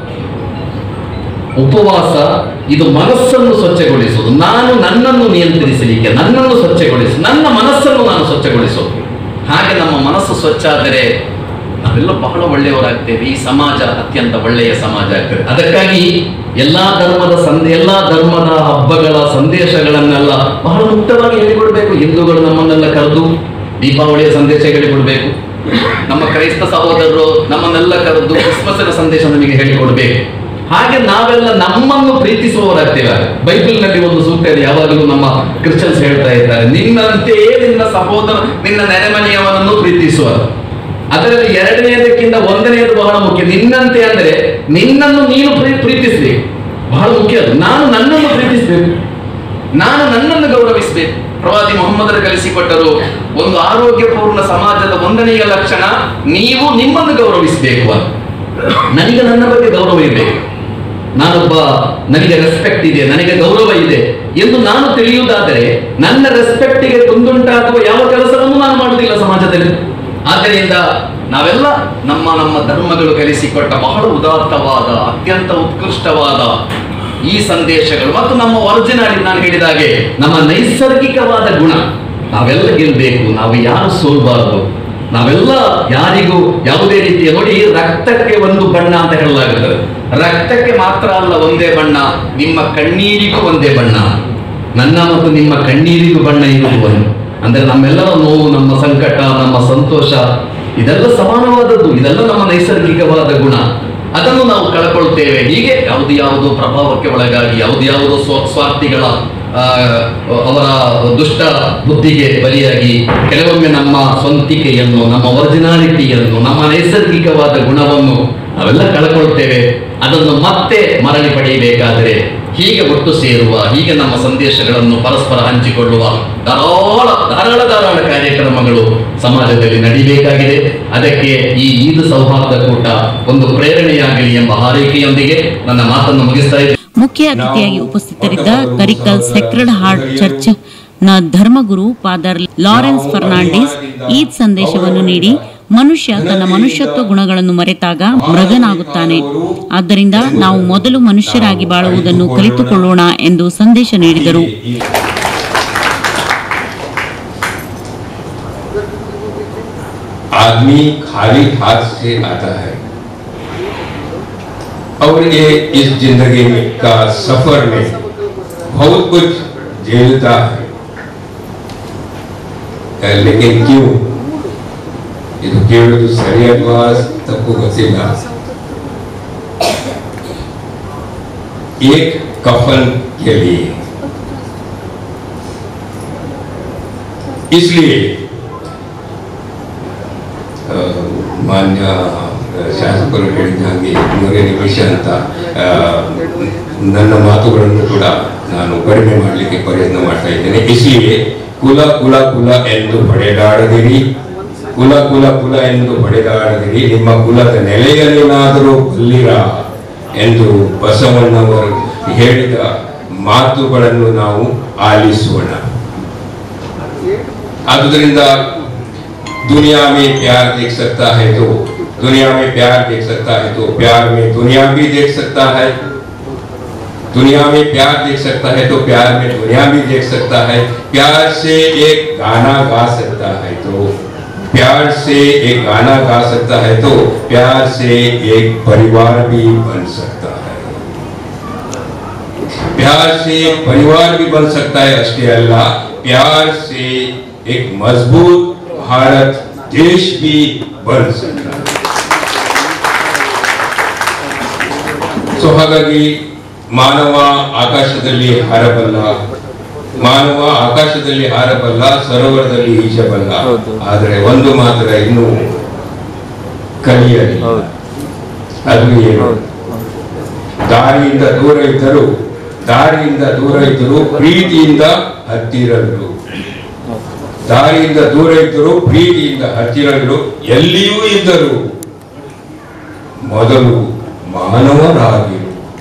ಉಪವಾಸ ಇದು ಮನಸ್ಸನ್ನು ಸ್ವಚ್ಛಗೊಳಿಸುವುದು ನಾನು ನನ್ನನ್ನು ನಿಯಂತ್ರಿಸಲಿಕ್ಕೆ ನನ್ನನ್ನು ಸ್ವಚ್ಛಗೊಳಿಸು ನನ್ನ ಮನಸ್ಸನ್ನು ನಾನು ಸ್ವಚ್ಛಗೊಳಿಸೋದು ಹಾಗೆ ನಮ್ಮ ಮನಸ್ಸು ಸ್ವಚ್ಛ ಆದರೆ ನಾವೆಲ್ಲ ಬಹಳ ಒಳ್ಳೆಯವರಾಗ್ತೇವೆ ಈ ಸಮಾಜ ಅತ್ಯಂತ ಒಳ್ಳೆಯ ಸಮಾಜ ಆಗ್ತದೆ ಅದಕ್ಕಾಗಿ ಎಲ್ಲಾ ಧರ್ಮದ ಸಂದ ಎಲ್ಲಾ ಧರ್ಮದ ಹಬ್ಬಗಳ ಸಂದೇಶಗಳನ್ನೆಲ್ಲ ಬಹಳ ಮುಕ್ತವಾಗಿ ಹೇಳಿಕೊಡ್ಬೇಕು ಹಿಂದೂಗಳು ನಮ್ಮನ್ನೆಲ್ಲ ಕರೆದು ದೀಪಾವಳಿಯ ಸಂದೇಶ ಹೇಳಿಕೊಡ್ಬೇಕು ನಮ್ಮ ಕ್ರೈಸ್ತ ಸಹೋದರರು ನಮ್ಮನ್ನೆಲ್ಲ ಕರೆದು ಕ್ರಿಸ್ಮಸ್ನ ಸಂದೇಶ ನಮಗೆ ಹೇಳಿಕೊಡ್ಬೇಕು ಹಾಗೆ ನಾವೆಲ್ಲ ನಮ್ಮನ್ನು ಪ್ರೀತಿಸುವವರಾಗ್ತೇವೆ ಬೈಬಲ್ನಲ್ಲಿ ಒಂದು ಸೂಕ್ತ ಇದೆ ಯಾವಾಗಲೂ ನಮ್ಮ ಕ್ರಿಶ್ಚಿಯನ್ಸ್ ಹೇಳ್ತಾ ಇದ್ದಾರೆ ನಿನ್ನಂತೆಯೇ ನಿನ್ನ ಸಹೋದರ ನಿನ್ನ ನೆರೆಮನೆಯವನನ್ನು ಪ್ರೀತಿಸುವ ಅದರಲ್ಲಿ ಎರಡನೆಯದಕ್ಕಿಂತ ಒಂದನೆಯದು ಬಹಳ ಮುಖ್ಯ ನಿನ್ನಂತೆ ಅಂದ್ರೆ ನಿನ್ನನ್ನು ನೀನು ಪ್ರೀ- ಪ್ರೀತಿಸ್ಬೇಕು ಬಹಳ ಮುಖ್ಯ ಅದು ನಾನು ನನ್ನನ್ನು ಪ್ರೀತಿಸ್ಬೇಕು ನಾನು ನನ್ನನ್ನು ಗೌರವಿಸಬೇಕು ಪ್ರವಾದಿ ಮೊಹಮ್ಮದರ ಕಲಿಸಿಕೊಟ್ಟರು ಒಂದು ಆರೋಗ್ಯಪೂರ್ಣ ಸಮಾಜದ ಒಂದನೆಯ ಲಕ್ಷಣ ನೀವು ನಿಮ್ಮನ್ನು ಗೌರವಿಸಬೇಕು ಅಂತ ನನಗೆ ನನ್ನ ಬಗ್ಗೆ ಗೌರವ ಇರಬೇಕು ನಾನೊಬ್ಬ ನನಗೆ ರೆಸ್ಪೆಕ್ಟ್ ಇದೆ ನನಗೆ ಗೌರವ ಇದೆ ಎಂದು ನಾನು ತಿಳಿಯುವುದಾದರೆ ನನ್ನ ರೆಸ್ಪೆಕ್ಟಿಗೆ ತುಂದುಂಟಾಗುವ ಯಾವ ಕೆಲಸವನ್ನು ನಾನು ಮಾಡುವುದಿಲ್ಲ ಸಮಾಜದಲ್ಲಿ ಆದ್ದರಿಂದ ನಾವೆಲ್ಲ ನಮ್ಮ ನಮ್ಮ ಧರ್ಮಗಳು ಕಲಿಸಿಕೊಟ್ಟ ಬಹಳ ಉದಾತ್ತವಾದ ಅತ್ಯಂತ ಉತ್ಕೃಷ್ಟವಾದ ಈ ಸಂದೇಶಗಳು ಮತ್ತು ನಮ್ಮ ಒರಿಜಿನಾಲಿ ನಾನು ಹೇಳಿದ ಹಾಗೆ ನಮ್ಮ ನೈಸರ್ಗಿಕವಾದ ಗುಣ ನಾವೆಲ್ಲ ಗೆಲ್ಬೇಕು ನಾವು ಯಾರು ಸೋಲ್ಬಾರದು ನಾವೆಲ್ಲ ಯಾರಿಗೂ ಯಾವುದೇ ರೀತಿಯ ನೋಡಿ ರಕ್ತಕ್ಕೆ ಒಂದು ಬಣ್ಣ ಅಂತ ಹೇಳಲಾಗುತ್ತದೆ ರಕ್ತಕ್ಕೆ ಮಾತ್ರ ಅಲ್ಲ ಒಂದೇ ಬಣ್ಣ ನಿಮ್ಮ ಕಣ್ಣೀರಿಗೂ ಒಂದೇ ಬಣ್ಣ ನನ್ನ ಮತ್ತು ನಿಮ್ಮ ಕಣ್ಣೀರಿಗೂ ಬಣ್ಣ ಇರುವುದು ಒಂದು ಅಂದ್ರೆ ನಮ್ಮೆಲ್ಲರ ನೋವು ನಮ್ಮ ಸಂಕಟ ನಮ್ಮ ಸಂತೋಷ ಇದೆಲ್ಲ ಸಮಾನವಾದದ್ದು ಇದೆಲ್ಲ ನಮ್ಮ ನೈಸರ್ಗಿಕವಾದ ಗುಣ ಅದನ್ನು ನಾವು ಕಳ್ಕೊಳ್ತೇವೆ ಹೀಗೆ ಯಾವುದು ಯಾವುದೋ ಪ್ರಭಾವಕ್ಕೆ ಒಳಗಾಗಿ ಯಾವುದು ಯಾವುದೋ ಸ್ವ ಸ್ವಾರ್ಥಿಗಳ ಆ, ಅವರ ದುಷ್ಟ ಬುದ್ಧಿಗೆ ಬಲಿಯಾಗಿ ಕೆಲವೊಮ್ಮೆ ನಮ್ಮ ಸ್ವಂತಿಕೆಯನ್ನು ನಮ್ಮ ಒರಿಜಿನಾಲಿಟಿಯನ್ನು ನಮ್ಮ ನೈಸರ್ಗಿಕವಾದ ಗುಣವನ್ನು ನಾವೆಲ್ಲ ಕಳ್ಕೊಳ್ತೇವೆ ಅದನ್ನು ಮತ್ತೆ ಮರಳಿ ಪಡೆಯಬೇಕಾದರೆ ಹೀಗೆ ಒಟ್ಟು ಸೇರುವ ಹೀಗೆ ನಮ್ಮ ಸಂದೇಶಗಳನ್ನು ಪರಸ್ಪರ ಹಂಚಿಕೊಳ್ಳುವ ಧಾರಾಳ ಧಾರಾಳ ಧಾರಾಳ ಕಾರ್ಯಕ್ರಮಗಳು ಸಮಾಜದಲ್ಲಿ ನಡೀಬೇಕಾಗಿದೆ ಅದಕ್ಕೆ ಈ ಈದ್ ಸೌಹಾರ್ದ ಕೂಟ ಒಂದು ಪ್ರೇರಣೆಯಾಗಲಿ ಎಂಬ ಹಾರೈಕೆಯೊಂದಿಗೆ ನನ್ನ ಮಾತನ್ನು ಮುಗಿಸ್ತಾ ಇದ್ದೇನೆ ಮುಖ್ಯ ಅತಿಥಿಯಾಗಿ ಉಪಸ್ಥಿತರಿದ್ದ ಕರಿಕಲ್ ಸೆಕ್ರೆಡ್ ಹಾರ್ಟ್ ಚರ್ಚ್ ನ ಧರ್ಮಗುರು ಫಾದರ್ ಲಾರೆನ್ಸ್ ಫರ್ನಾಂಡಿಸ್ ಈದ್ ಸಂದೇಶವನ್ನು ನೀಡಿ ಮನುಷ್ಯ ತನ್ನ ಮನುಷ್ಯತ್ವ ಗುಣಗಳನ್ನು ಮರೆತಾಗ ಮೃಗನಾಗುತ್ತಾನೆ ಆದ್ದರಿಂದ ನಾವು ಮೊದಲು ಮನುಷ್ಯರಾಗಿ ಬಾಳುವುದನ್ನು ಕಲಿತುಕೊಳ್ಳೋಣ ಎಂದು ಸಂದೇಶ ನೀಡಿದರು आदमी खाली हाथ से आता है और ये इस जिंदगी में का सफर में बहुत कुछ झेलता है अ, लेकिन क्यों ಇದು ಕೇಳುವುದು ಸರಿಯಾದ ತಪ್ಪು ಗೊತ್ತಿಲ್ಲ एक कफन के लिए इसलिए ಆ, ಮಾನ್ಯ ಶಾಸಕರು ಹೇಳಿದ ಹಾಗೆ ಮೂರೇ ನಿಮಿಷ ಅಂತ ಆ, ನನ್ನ ಮಾತುಗಳನ್ನು ಕೂಡ ನಾನು ಕಡಿಮೆ ಮಾಡಲಿಕ್ಕೆ ಪ್ರಯತ್ನ ಮಾಡ್ತಾ ಇದ್ದೇನೆ ಇಸ್ಲಿಯೇ ಕುಲ ಕುಲ ಕುಲ ಎಂದು ಹೊಡೆದಾಡದಿರಿ ಕುಲ ಕುಲ ಕುಲ ಎಂದು ಹೊಡೆದಾಡದಿರಿ ನಿಮ್ಮ ಕುಲದ ನೆಲೆಯಲ್ಲೇನಾದರೂ ಬಲ್ಲಿರ ಎಂದು ಬಸವಣ್ಣವರು ಹೇಳಿದ ಮಾತುಗಳನ್ನು ನಾವು ಆಲಿಸೋಣ ಆದುದರಿಂದ दुनिया में प्यार देख सकता है तो दुनिया में प्यार देख सकता है तो प्यार में दुनिया भी देख सकता है दुनिया में प्यार देख सकता है तो प्यार में दुनिया भी देख सकता है प्यार से एक गाना गा सकता है तो प्यार से एक गाना गा सकता है तो प्यार से एक परिवार भी बन सकता है प्यार से परिवार भी बन सकता है अष्टे अल्लाह प्यार से एक मजबूत भारत देश भी बन सकता है ಸೊ ಹಾಗಾಗಿ ಮಾನವ ಆಕಾಶದಲ್ಲಿ ಹಾರಬಲ್ಲ ಮಾನವ ಆಕಾಶದಲ್ಲಿ ಹಾರಬಲ್ಲ ಸರೋವರದಲ್ಲಿ ಈಜಬಲ್ಲ ಆದರೆ ಒಂದು ಮಾತ್ರ ಇನ್ನೂ ಕಲಿಯಲಿ ಅದು ಏನು ದಾರಿಯಿಂದ ದೂರ ಇದ್ದರು ದಾರಿಯಿಂದ ದೂರ ಇದ್ದರು ಪ್ರೀತಿಯಿಂದ ಹತ್ತಿರರು ದಾರಿಯಿಂದ ದೂರ ಇದ್ದರು ಪ್ರೀತಿಯಿಂದ ಹತ್ತಿರರು ಎಲ್ಲಿಯೂ ಇದ್ದರು ಮೊದಲು ಮಾನವರಾಗಿರು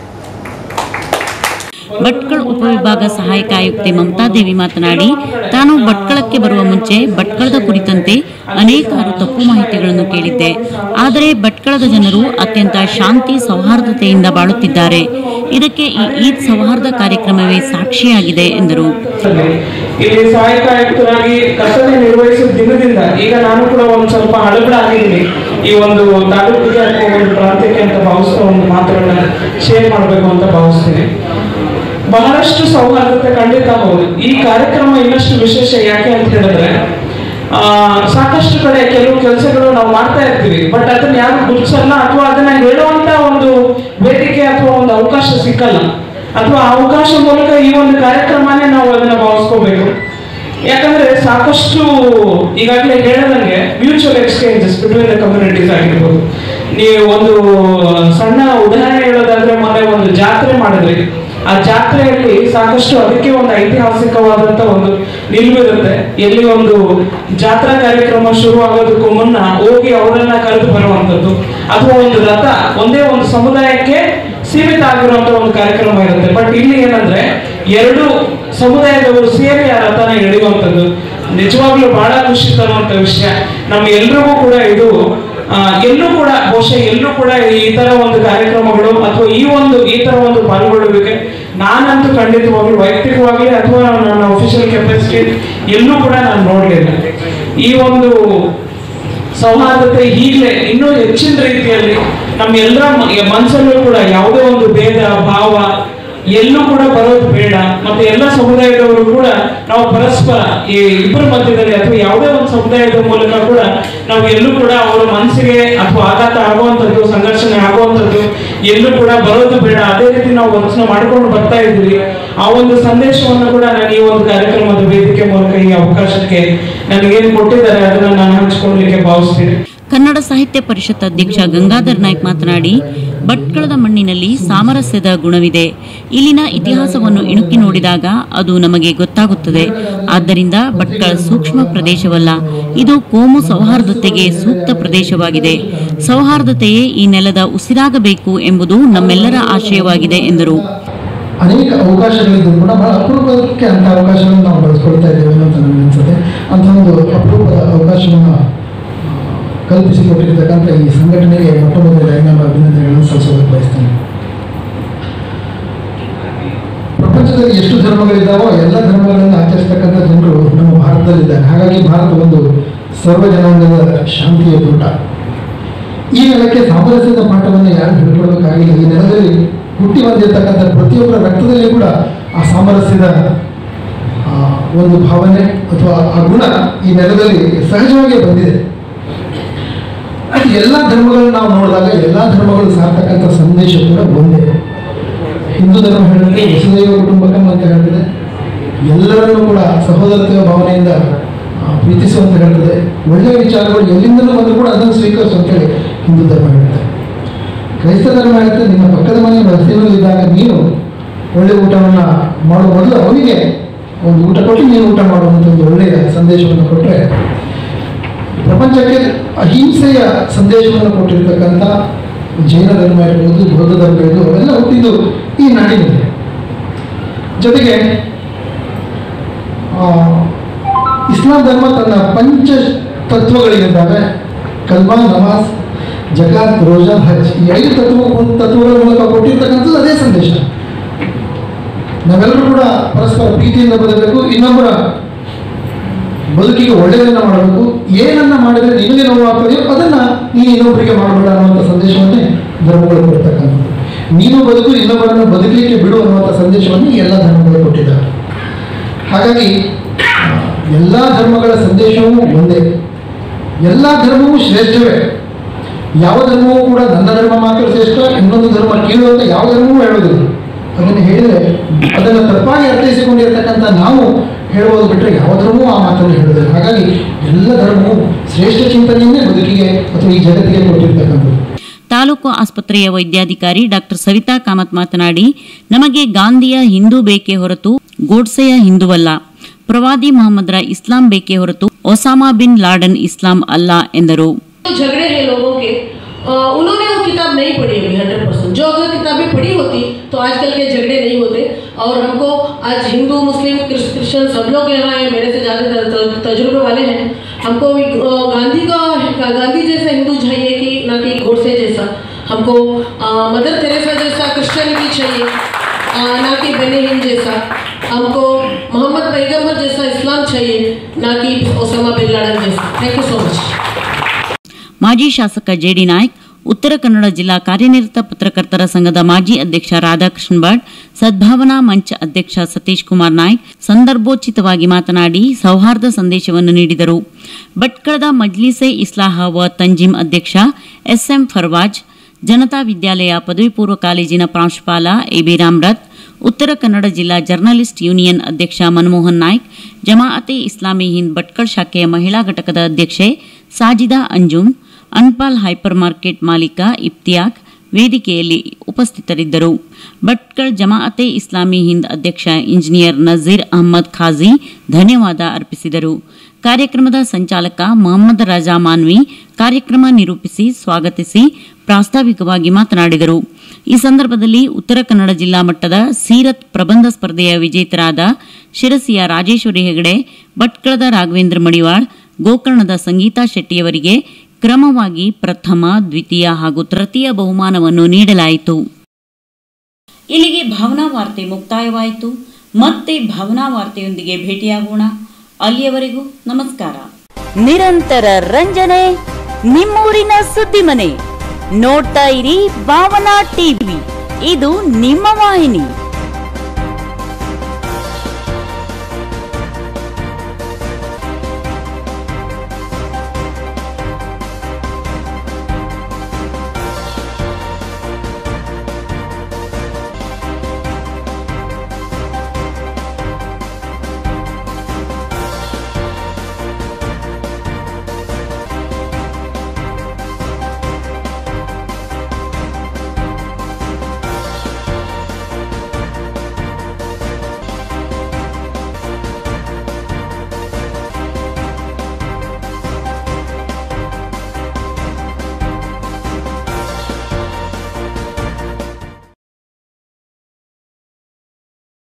ಭಟ್ಕಳ ಉಪವಿಭಾಗ ಸಹಾಯಕ ಆಯುಕ್ತೆ ಮಮತಾದೇವಿ ಮಾತನಾಡಿ ತಾನು ಭಟ್ಕಳಕ್ಕೆ ಬರುವ ಮುಂಚೆ ಭಟ್ಕಳದ ಕುರಿತಂತೆ ಅನೇಕಾರು ತಪ್ಪು ಮಾಹಿತಿಗಳನ್ನು ಕೇಳಿದ್ದೆ ಆದರೆ ಭಟ್ಕಳದ ಜನರು ಅತ್ಯಂತ ಶಾಂತಿ ಸೌಹಾರ್ದತೆಯಿಂದ ಬಾಳುತ್ತಿದ್ದಾರೆ ಇದಕ್ಕೆ ಈ ಈದ್ ಸೌಹಾರ್ದ ಕಾರ್ಯಕ್ರಮವೇ ಸಾಕ್ಷಿಯಾಗಿದೆ ಎಂದರು ಇಲ್ಲಿ ಸಹಾಯಕ ಆಯುಕ್ತರಾಗಿ ಕರ್ತವ್ಯ ನಿರ್ವಹಿಸಿದ ದಿನದಿಂದ ಈಗ ನಾನು ಕೂಡ ಒಂದು ಸ್ವಲ್ಪ ಹಳಬಡಾಗಿದ್ದೀನಿ ಈ ಒಂದು ತಾಲೂಕಿಗೆ ಅಥವಾ ಒಂದು ಪ್ರಾಂತ್ಯಕ್ಕೆ ಅಂತ ಭಾವಿಸ್ತಾ ಒಂದು ಮಾತುಗಳನ್ನ ಶೇರ್ ಮಾಡಬೇಕು ಅಂತ ಭಾವಿಸ್ತೀನಿ ಬಹಳಷ್ಟು ಸೌಹಾರ್ದತೆ ಖಂಡಿತ ಹೌದು ಈ ಕಾರ್ಯಕ್ರಮ ಇನ್ನಷ್ಟು ವಿಶೇಷ ಯಾಕೆ ಅಂತ ಹೇಳಿದ್ರೆ ಆ, ಸಾಕಷ್ಟು ಕಡೆ ಕೆಲವು ಕೆಲಸಗಳು ನಾವು ಮಾಡ್ತಾ ಇರ್ತೀವಿ ಬಟ್ ಅದನ್ನ ಯಾರು ಗುರುತಿಸಲ್ಲ ಅಥವಾ ಅದನ್ನ ಹೇಳುವಂತ ಒಂದು ವೇದಿಕೆ ಅಥವಾ ಒಂದು ಅವಕಾಶ ಸಿಕ್ಕಲ್ಲ ಅಥವಾ ಆ ಅವಕಾಶ ಮೂಲಕ ಈ ಒಂದು ಕಾರ್ಯಕ್ರಮನೇ ನಾವು ಅದನ್ನ ಭಾವಿಸ್ಕೋಬೇಕು ಯಾಕಂದ್ರೆ ಸಾಕಷ್ಟು ಈಗಾಗಲೇ ಹೇಳದಂಗೆ mutual exchanges between the communities ಆಗಿರ್ಬೋದು ನೀವು ಒಂದು ಸಣ್ಣ ಉದಾಹರಣೆ ಹೇಳೋದಾದ್ರೆ ಮೊನ್ನೆ ಒಂದು ಜಾತ್ರೆ ಮಾಡಿದ್ರಿ ಆ ಜಾತ್ರೆಯಲ್ಲಿ ಸಾಕಷ್ಟು ಅದಕ್ಕೆ ಒಂದು ಐತಿಹಾಸಿಕವಾದಂತ ಒಂದು ನಿಲುವಿರುತ್ತೆ ಎಲ್ಲಿ ಒಂದು ಜಾತ್ರಾ ಕಾರ್ಯಕ್ರಮ ಶುರು ಆಗೋದಕ್ಕೂ ಮುನ್ನ ಹೋಗಿ ಅವರನ್ನ ಕರೆದು ಬರುವಂತದ್ದು ಅಥವಾ ಒಂದು ರಥ ಒಂದೇ ಒಂದು ಸಮುದಾಯಕ್ಕೆ ಸೀಮಿತ ಆಗಿರುವಂತ ಒಂದು ಕಾರ್ಯಕ್ರಮ ಇರುತ್ತೆ ಬಟ್ ಇಲ್ಲಿ ಏನಂದ್ರೆ ಎರಡು ಸಮುದಾಯದವರು ಸೇರಿ ಆ ರಥನ ಎಳೆಯುವಂಥದ್ದು ನಿಜವಾಗ್ಲೂ ಬಹಳ ಖುಷಿ ತರುವಂತ ವಿಷಯ ನಮ್ಮ ಎಲ್ರಿಗೂ ಕೂಡ ಇದು ಆ, ಎಲ್ಲೂ ಕೂಡ ಬಹುಶಃ ಎಲ್ಲೂ ಕೂಡ ಈ ತರ ಒಂದು ಕಾರ್ಯಕ್ರಮಗಳು ಅಥವಾ ಈ ಒಂದು ಈ ತರ ಒಂದು ಪಾಲ್ಗೊಳ್ಳುವಿಕೆ ನಾನಂತೂ ಖಂಡಿತವಾಗ್ಲೂ ವೈಯಕ್ತಿಕವಾಗಿ ಅಥವಾ ನನ್ನ ಅಫಿಷಿಯಲ್ ಕೆಪಾಸಿಟಿ ಎಲ್ಲೂ ಕೂಡ ನಾನು ನೋಡ್ಲಿಲ್ಲ ಈ ಒಂದು ಸೌಹಾರ್ದತೆ ಈಗಲೇ ಇನ್ನೂ ಹೆಚ್ಚಿನ ರೀತಿಯಲ್ಲಿ ನಮ್ಮೆಲ್ಲರ ಮ- ಮನಸ್ಸಲ್ಲೂ ಕೂಡ ಯಾವುದೇ ಒಂದು ಭೇದ ಭಾವ ಎಲ್ಲೂ ಕೂಡ ಬರೋದು ಬೇಡ ಮತ್ತೆ ಎಲ್ಲ ಸಮುದಾಯದವರು ಕೂಡ ನಾವು ಪರಸ್ಪರ ಈ ಇಬ್ಬರ ಮಧ್ಯದಲ್ಲಿ ಅಥವಾ ಯಾವುದೇ ಒಂದು ಸಮುದಾಯದ ಮೂಲಕ ಕೂಡ ನಾವು ಎಲ್ಲೂ ಕೂಡ ಅವರ ಮನಸ್ಸಿಗೆ ಅಥವಾ ಆಘಾತ ಆಗುವಂಥದ್ದು ಸಂಘರ್ಷಣೆ ಆಗುವಂಥದ್ದು ಎಲ್ಲೂ ಕೂಡ ಬರೋದು ಬೇಡ ಅದೇ ರೀತಿ ನಾವು ವಚನ ಮಾಡ್ಕೊಂಡು ಬರ್ತಾ ಇದ್ವಿ ಆ ಒಂದು ಸಂದೇಶವನ್ನು ಕೂಡ ನಾನು ಈ ಒಂದು ಕಾರ್ಯಕ್ರಮದ ವೇದಿಕೆ ಮೂಲಕ ಈ ಅವಕಾಶಕ್ಕೆ ನನಗೇನು ಕೊಟ್ಟಿದ್ದಾರೆ ಅದನ್ನ ನಾನು ಹಂಚ್ಕೊಳ್ಳಲಿಕ್ಕೆ ಭಾವಿಸ್ತೀನಿ ಕನ್ನಡ ಸಾಹಿತ್ಯ ಪರಿಷತ್ ಅಧ್ಯಕ್ಷ ಗಂಗಾಧರ್ ನಾಯ್ಕ್ ಮಾತನಾಡಿ ಭಟ್ಕಳದ ಮಣ್ಣಿನಲ್ಲಿ ಸಾಮರಸ್ಯದ ಗುಣವಿದೆ ಇಲ್ಲಿನ ಇತಿಹಾಸವನ್ನು ಇಣುಕಿ ನೋಡಿದಾಗ ಅದು ನಮಗೆ ಗೊತ್ತಾಗುತ್ತದೆ ಆದ್ದರಿಂದ ಭಟ್ಕಳ ಸೂಕ್ಷ್ಮ ಪ್ರದೇಶವಲ್ಲ ಇದು ಕೋಮು ಸೌಹಾರ್ದತೆಗೆ ಸೂಕ್ತ ಪ್ರದೇಶವಾಗಿದೆ ಸೌಹಾರ್ದತೆಯೇ ಈ ನೆಲದ ಉಸಿರಾಗಬೇಕು ಎಂಬುದು ನಮ್ಮೆಲ್ಲರ ಆಶಯವಾಗಿದೆ ಎಂದರು ಅನೇಕ ಅವಕಾಶಗಳಿದ್ದು ಕೂಡ ಬಹಳ ಅಪರೂಪಕ್ಕೆ ಅಂತ ಅವಕಾಶಗಳನ್ನು ನಾವು ಬಳಸ್ಕೊಳ್ತಾ ಇದ್ದೇವೆ ಅಂತ ನನಗೆ ಅನಿಸುತ್ತೆ ಅಂಥ ಒಂದು ಅಪರೂಪದ ಅವಕಾಶವನ್ನು ಕಲ್ಪಿಸಿಕೊಟ್ಟಿರ್ತಕ್ಕಂಥ ಈ ಸಂಘಟನೆಗೆ ಮೊಟ್ಟ ಮೊದಲನೇ ನಾನು ಅಭಿನಂದನೆಗಳನ್ನು ಸಲ್ಲಿಸೋದಕ್ಕೆ ಬಯಸ್ತೇನೆ ಪ್ರಪಂಚದಲ್ಲಿ ಎಷ್ಟು ಧರ್ಮಗಳಿದ್ದಾವೋ ಎಲ್ಲ ಧರ್ಮಗಳನ್ನು ಆಚರಿಸ್ತಕ್ಕಂಥ ಜನರು ನಮ್ಮ ಭಾರತದಲ್ಲಿದ್ದಾರೆ ಹಾಗಾಗಿ ಭಾರತ ಒಂದು ಸರ್ವ ಜನಾಂಗದ ಶಾಂತಿಯ ಕೂಟ ಈ ನೆಲಕ್ಕೆ ಸಾಮರಸ್ಯದ ಪಾಠವನ್ನು ಯಾರು ಹಿಡ್ಕೊಳ್ಬೇಕಾಗಿಲ್ಲ ಈ ನೆಲದಲ್ಲಿ ಹುಟ್ಟಿ ಬಂದಿರತಕ್ಕಂಥ ಪ್ರತಿಯೊಬ್ಬರ ರಕ್ತದಲ್ಲಿ ಕೂಡ ಆ ಸಾಮರಸ್ಯದ ಆ, ಒಂದು ಭಾವನೆ ಅಥವಾ ಆ ಗುಣ ಈ ನೆಲದಲ್ಲಿ ಸಹಜವಾಗಿ ಬಂದಿದೆ ಅದು ಎಲ್ಲ ಧರ್ಮಗಳನ್ನು ನಾವು ನೋಡಿದಾಗ ಎಲ್ಲ ಧರ್ಮಗಳು ಸಾರ್ತಕ್ಕಂಥ ಸಂದೇಶ ಕೂಡ ಒಂದೇ ಹಿಂದೂ ಧರ್ಮ ಹೇಳಿದ್ರೆ ವಸುದೈವ ಕುಟುಂಬಕಂ ಅಂತ ಹೇಳ್ತದೆ ಎಲ್ಲರನ್ನೂ ಕೂಡ ಸಹೋದರತೆಯ ಭಾವನೆಯಿಂದ ಆ, ಪ್ರೀತಿಸುವಂತ ಹೇಳ್ತದೆ ಒಳ್ಳೆಯ ವಿಚಾರಗಳು ಎಲ್ಲಿಂದಲೂ ಬಂದರೂ ಕೂಡ ಅದನ್ನು ಸ್ವೀಕರಿಸು ಅಂತೇಳಿ ಹಿಂದೂ ಧರ್ಮ ಹೇಳ್ತದೆ ಕ್ರೈಸ್ತ ಧರ್ಮ ಹೇಳ್ತದೆ ನಿನ್ನ ಪಕ್ಕದ ಮನೆ ಇದ್ದಾಗ ನೀನು ಒಳ್ಳೆ ಊಟವನ್ನು ಮಾಡುವ ಮೊದಲು ಅವನಿಗೆ ಒಂದು ಊಟ ಕೊಟ್ಟು ನೀನು ಊಟ ಮಾಡುವಂಥ ಒಂದು ಒಳ್ಳೆಯ ಸಂದೇಶವನ್ನು ಕೊಟ್ಟರೆ ಪ್ರಪಂಚಕ್ಕೆ ಅಹಿಂಸೆಯ ಸಂದೇಶವನ್ನು ಕೊಟ್ಟಿರ್ತಕ್ಕಂಥ ಜೈನ ಧರ್ಮ ಇರ್ಬೋದು ಬೌದ್ಧ ಧರ್ಮ ಇರ್ಬೋದು ಅವೆಲ್ಲ ಹುಟ್ಟಿದ್ದು ಈ ನಾಡಿನಲ್ಲಿ ಜೊತೆಗೆ ಆ, ಇಸ್ಲಾಂ ಧರ್ಮ ತನ್ನ ಪಂಚ ತತ್ವಗಳಿದ್ದಾವೆ ಕಲ್ಮಾ ನಮಾಜ್ ಜಕಾತ್ ರೋಜಾ ಹಜ್ ಈ ಐದು ತತ್ವ ತತ್ವಗಳ ಮೂಲಕ ಕೊಟ್ಟಿರ್ತಕ್ಕಂಥದ್ದು ಅದೇ ಸಂದೇಶ ನಾವೆಲ್ಲರೂ ಕೂಡ ಪರಸ್ಪರ ಪ್ರೀತಿಯಿಂದ ಬದಬೇಕು ಇನ್ನೊಬ್ಬರ ಬದುಕಿಗೆ ಒಳ್ಳೆಯದನ್ನ ಮಾಡಬೇಕು ಏನನ್ನ ಮಾಡಿದ್ರೆ ನಿಮಗೆ ನೋವಾಗ್ತದೆಯೋ ಅದನ್ನ ನೀನು ಇನ್ನೊಬ್ಬರಿಗೆ ಮಾಡಬೇಡ ಅನ್ನುವಂಥ ಸಂದೇಶವನ್ನೇ ಧರ್ಮಗಳು ಕೊಡ್ತಕ್ಕಂಥದ್ದು ನೀನು ಬದುಕು ಇನ್ನೊಬ್ಬರನ್ನು ಬದುಕಲಿಕ್ಕೆ ಬಿಡು ಅನ್ನುವಂಥ ಸಂದೇಶವನ್ನು ಈ ಎಲ್ಲ ಧರ್ಮಗಳು ಕೊಟ್ಟಿದ್ದಾರೆ ಹಾಗಾಗಿ ಆ, ಎಲ್ಲ ಧರ್ಮಗಳ ಸಂದೇಶವೂ ಒಂದೇ ಎಲ್ಲ ಧರ್ಮವೂ ಶ್ರೇಷ್ಠವೇ ಯಾವ ಧರ್ಮವೂ ಕೂಡ ನನ್ನ ಧರ್ಮ ಮಾತ್ರ ಶ್ರೇಷ್ಠ ಇನ್ನೊಂದು ಧರ್ಮ ಕೀಳು ಅಂತ ಯಾವ ಧರ್ಮವೂ ಹೇಳೋದಿಲ್ಲ ಅದನ್ನು ಹೇಳಿದರೆ ಅದನ್ನು ತಪ್ಪಾಗಿ ಅರ್ಥೈಸಿಕೊಂಡಿರ್ತಕ್ಕಂಥ ನಾವು ಹೇಳುವುದು ಬಿಟ್ಟರೆ ಯಾವ ಧರ್ಮವೂ ಆ ಮಾತನ್ನು ಹೇಳೋದಿಲ್ಲ ಹಾಗಾಗಿ ಎಲ್ಲ ಧರ್ಮವು ಶ್ರೇಷ್ಠ ಚಿಂತನೆಯನ್ನೇ ಬದುಕಿಗೆ ಅಥವಾ ಈ ಜಗತ್ತಿಗೆ ಕೊಟ್ಟಿರ್ತಕ್ಕಂಥದ್ದು ತಾಲೂಕು ಆಸ್ಪತ್ರೆಯ ವೈದ್ಯಾಧಿಕಾರಿ ಡಾಕ್ಟರ್ ಸವಿತಾ ಕಾಮತ್ ಮಾತನಾಡಿ ನಮಗೆ ಗಾಂಧಿಯ ಹಿಂದೂ ಬೇಕೇ ಹೊರತು ಗೋಡ್ಸೆಯ ಹಿಂದುವಲ್ಲ ಪ್ರವಾದಿ ಮೊಹಮ್ಮದರ ಇಸ್ಲಾಂ ಬೇಕೇ ಹೊರತು ಒಸಾಮಾ ಬಿನ್ ಲಾಡನ್ ಇಸ್ಲಾಂ ಅಲ್ಲ ಎಂದರು जो झगड़े हैं लोगों के अ, उन्होंने वो किताब नहीं पढ़ी होगी हंड्रेड परसेंट जो अगर किताबें पढ़ी होती तो आजकल के झगड़े नहीं होते और हमको आज हिंदू मुस्लिम क्रिस- क्रिश्चियन सब लोग यहाँ हैं मेरे से ज़्यादा त- त- तजुर्बे वाले हैं हमको भी, अ, गांधी का गांधी जैसा हिंदू चाहिए कि ना कि गोडसे जैसा हमको अ, मदर तेरेसा जैसा क्रिश्चियनिटी चाहिए अ, ना कि बेनिहिन जैसा हमको मोहम्मद पैगम्बर जैसा इस्लाम चाहिए ना कि ओसामा बिन लाडन जैसा थैंक यू सो मच ಮಾಜಿ ಶಾಸಕ ಜೆಡಿ ನಾಯ್ಕ್ ಉತ್ತರ ಕನ್ನಡ ಜಿಲ್ಲಾ ಕಾರ್ಯನಿರತ ಪತ್ರಕರ್ತರ ಸಂಘದ ಮಾಜಿ ಅಧ್ಯಕ್ಷ ರಾಧಾಕೃಷ್ಣ ಭಟ್ ಸದ್ಭಾವನಾ ಮಂಚ್ ಅಧ್ಯಕ್ಷ ಸತೀಶ್ ಕುಮಾರ್ ನಾಯ್ಕ್ ಸಂದರ್ಭೋಚಿತವಾಗಿ ಮಾತನಾಡಿ ಸೌಹಾರ್ದ ಸಂದೇಶವನ್ನು ನೀಡಿದರು ಭಟ್ಕಳದ ಮಜ್ಲಿಸೆ ಇಸ್ಲಾಹ ವ ತಂಜಿಮ್ ಅಧ್ಯಕ್ಷ ಎಸ್ಎಂ ಫರ್ವಾಜ್ ಜನತಾ ವಿದ್ಯಾಲಯ ಪದವಿ ಪೂರ್ವ ಕಾಲೇಜಿನ ಪ್ರಾಂಶುಪಾಲ ಎಬಿ ರಾಮ್ರಥ್ ಉತ್ತರ ಕನ್ನಡ ಜಿಲ್ಲಾ ಜರ್ನಲಿಸ್ಟ್ ಯೂನಿಯನ್ ಅಧ್ಯಕ್ಷ ಮನಮೋಹನ್ ನಾಯ್ಕ್ ಜಮಾಅತೆ ಇಸ್ಲಾಮಿ ಹಿಂದ್ ಭಟ್ಕಳ ಶಾಖೆಯ ಮಹಿಳಾ ಘಟಕದ ಅಧ್ಯಕ್ಷೆ ಸಾಜಿದಾ ಅಂಜುಮ್ ಅನ್ಪಾಲ್ ಹೈಪರ್ ಮಾರ್ಕೆಟ್ ಮಾಲೀಕ ಇಫ್ತಿಯಾಕ್ ವೇದಿಕೆಯಲ್ಲಿ ಉಪಸ್ಥಿತರಿದ್ದರು ಭಟ್ಕಳ್ ಜಮಾಅತೆ ಇಸ್ಲಾಮಿ ಹಿಂದ್ ಅಧ್ಯಕ್ಷ ಇಂಜಿನಿಯರ್ ನಜೀರ್ ಅಹಮ್ಮದ್ ಖಾಜಿ ಧನ್ಯವಾದ ಅರ್ಪಿಸಿದರು ಕಾರ್ಯಕ್ರಮದ ಸಂಚಾಲಕ ಮೊಹಮ್ಮದ್ ರಜಾ ಮಾನ್ವಿ ಕಾರ್ಯಕ್ರಮ ನಿರೂಪಿಸಿ ಸ್ವಾಗತಿಸಿ ಪ್ರಾಸ್ತಾವಿಕವಾಗಿ ಮಾತನಾಡಿದರು ಈ ಸಂದರ್ಭದಲ್ಲಿ ಉತ್ತರ ಕನ್ನಡ ಜಿಲ್ಲಾ ಮಟ್ಟದ ಸೀರತ್ ಪ್ರಬಂಧ ಸ್ಪರ್ಧೆಯ ವಿಜೇತರಾದ ಶಿರಸಿಯ ರಾಜೇಶ್ವರಿ ಹೆಗಡೆ ಭಟ್ಕಳದ ರಾಘವೇಂದ್ರ ಮಡಿವಾಳ್ ಗೋಕರ್ಣದ ಸಂಗೀತಾ ಶೆಟ್ಟಿಯವರಿಗೆ ಕ್ರಮವಾಗಿ ಪ್ರಥಮ ದ್ವಿತೀಯ ಹಾಗೂ ತೃತೀಯ ಬಹುಮಾನವನ್ನು ನೀಡಲಾಯಿತು ಇಲ್ಲಿಗೆ ಭಾವನಾ ವಾರ್ತೆ ಮುಕ್ತಾಯವಾಯಿತು ಮತ್ತೆ ಭಾವನಾ ವಾರ್ತೆಯೊಂದಿಗೆ ಭೇಟಿಯಾಗೋಣ ಅಲ್ಲಿಯವರೆಗೂ ನಮಸ್ಕಾರ ನಿರಂತರ ರಂಜನೆ ನಿಮ್ಮೂರಿನ ಸುದ್ದಿ ಮನೆ ನೋಡ್ತಾ ಇರಿ ಭಾವನಾ ಟಿವಿ ಇದು ನಿಮ್ಮ ವಾಹಿನಿ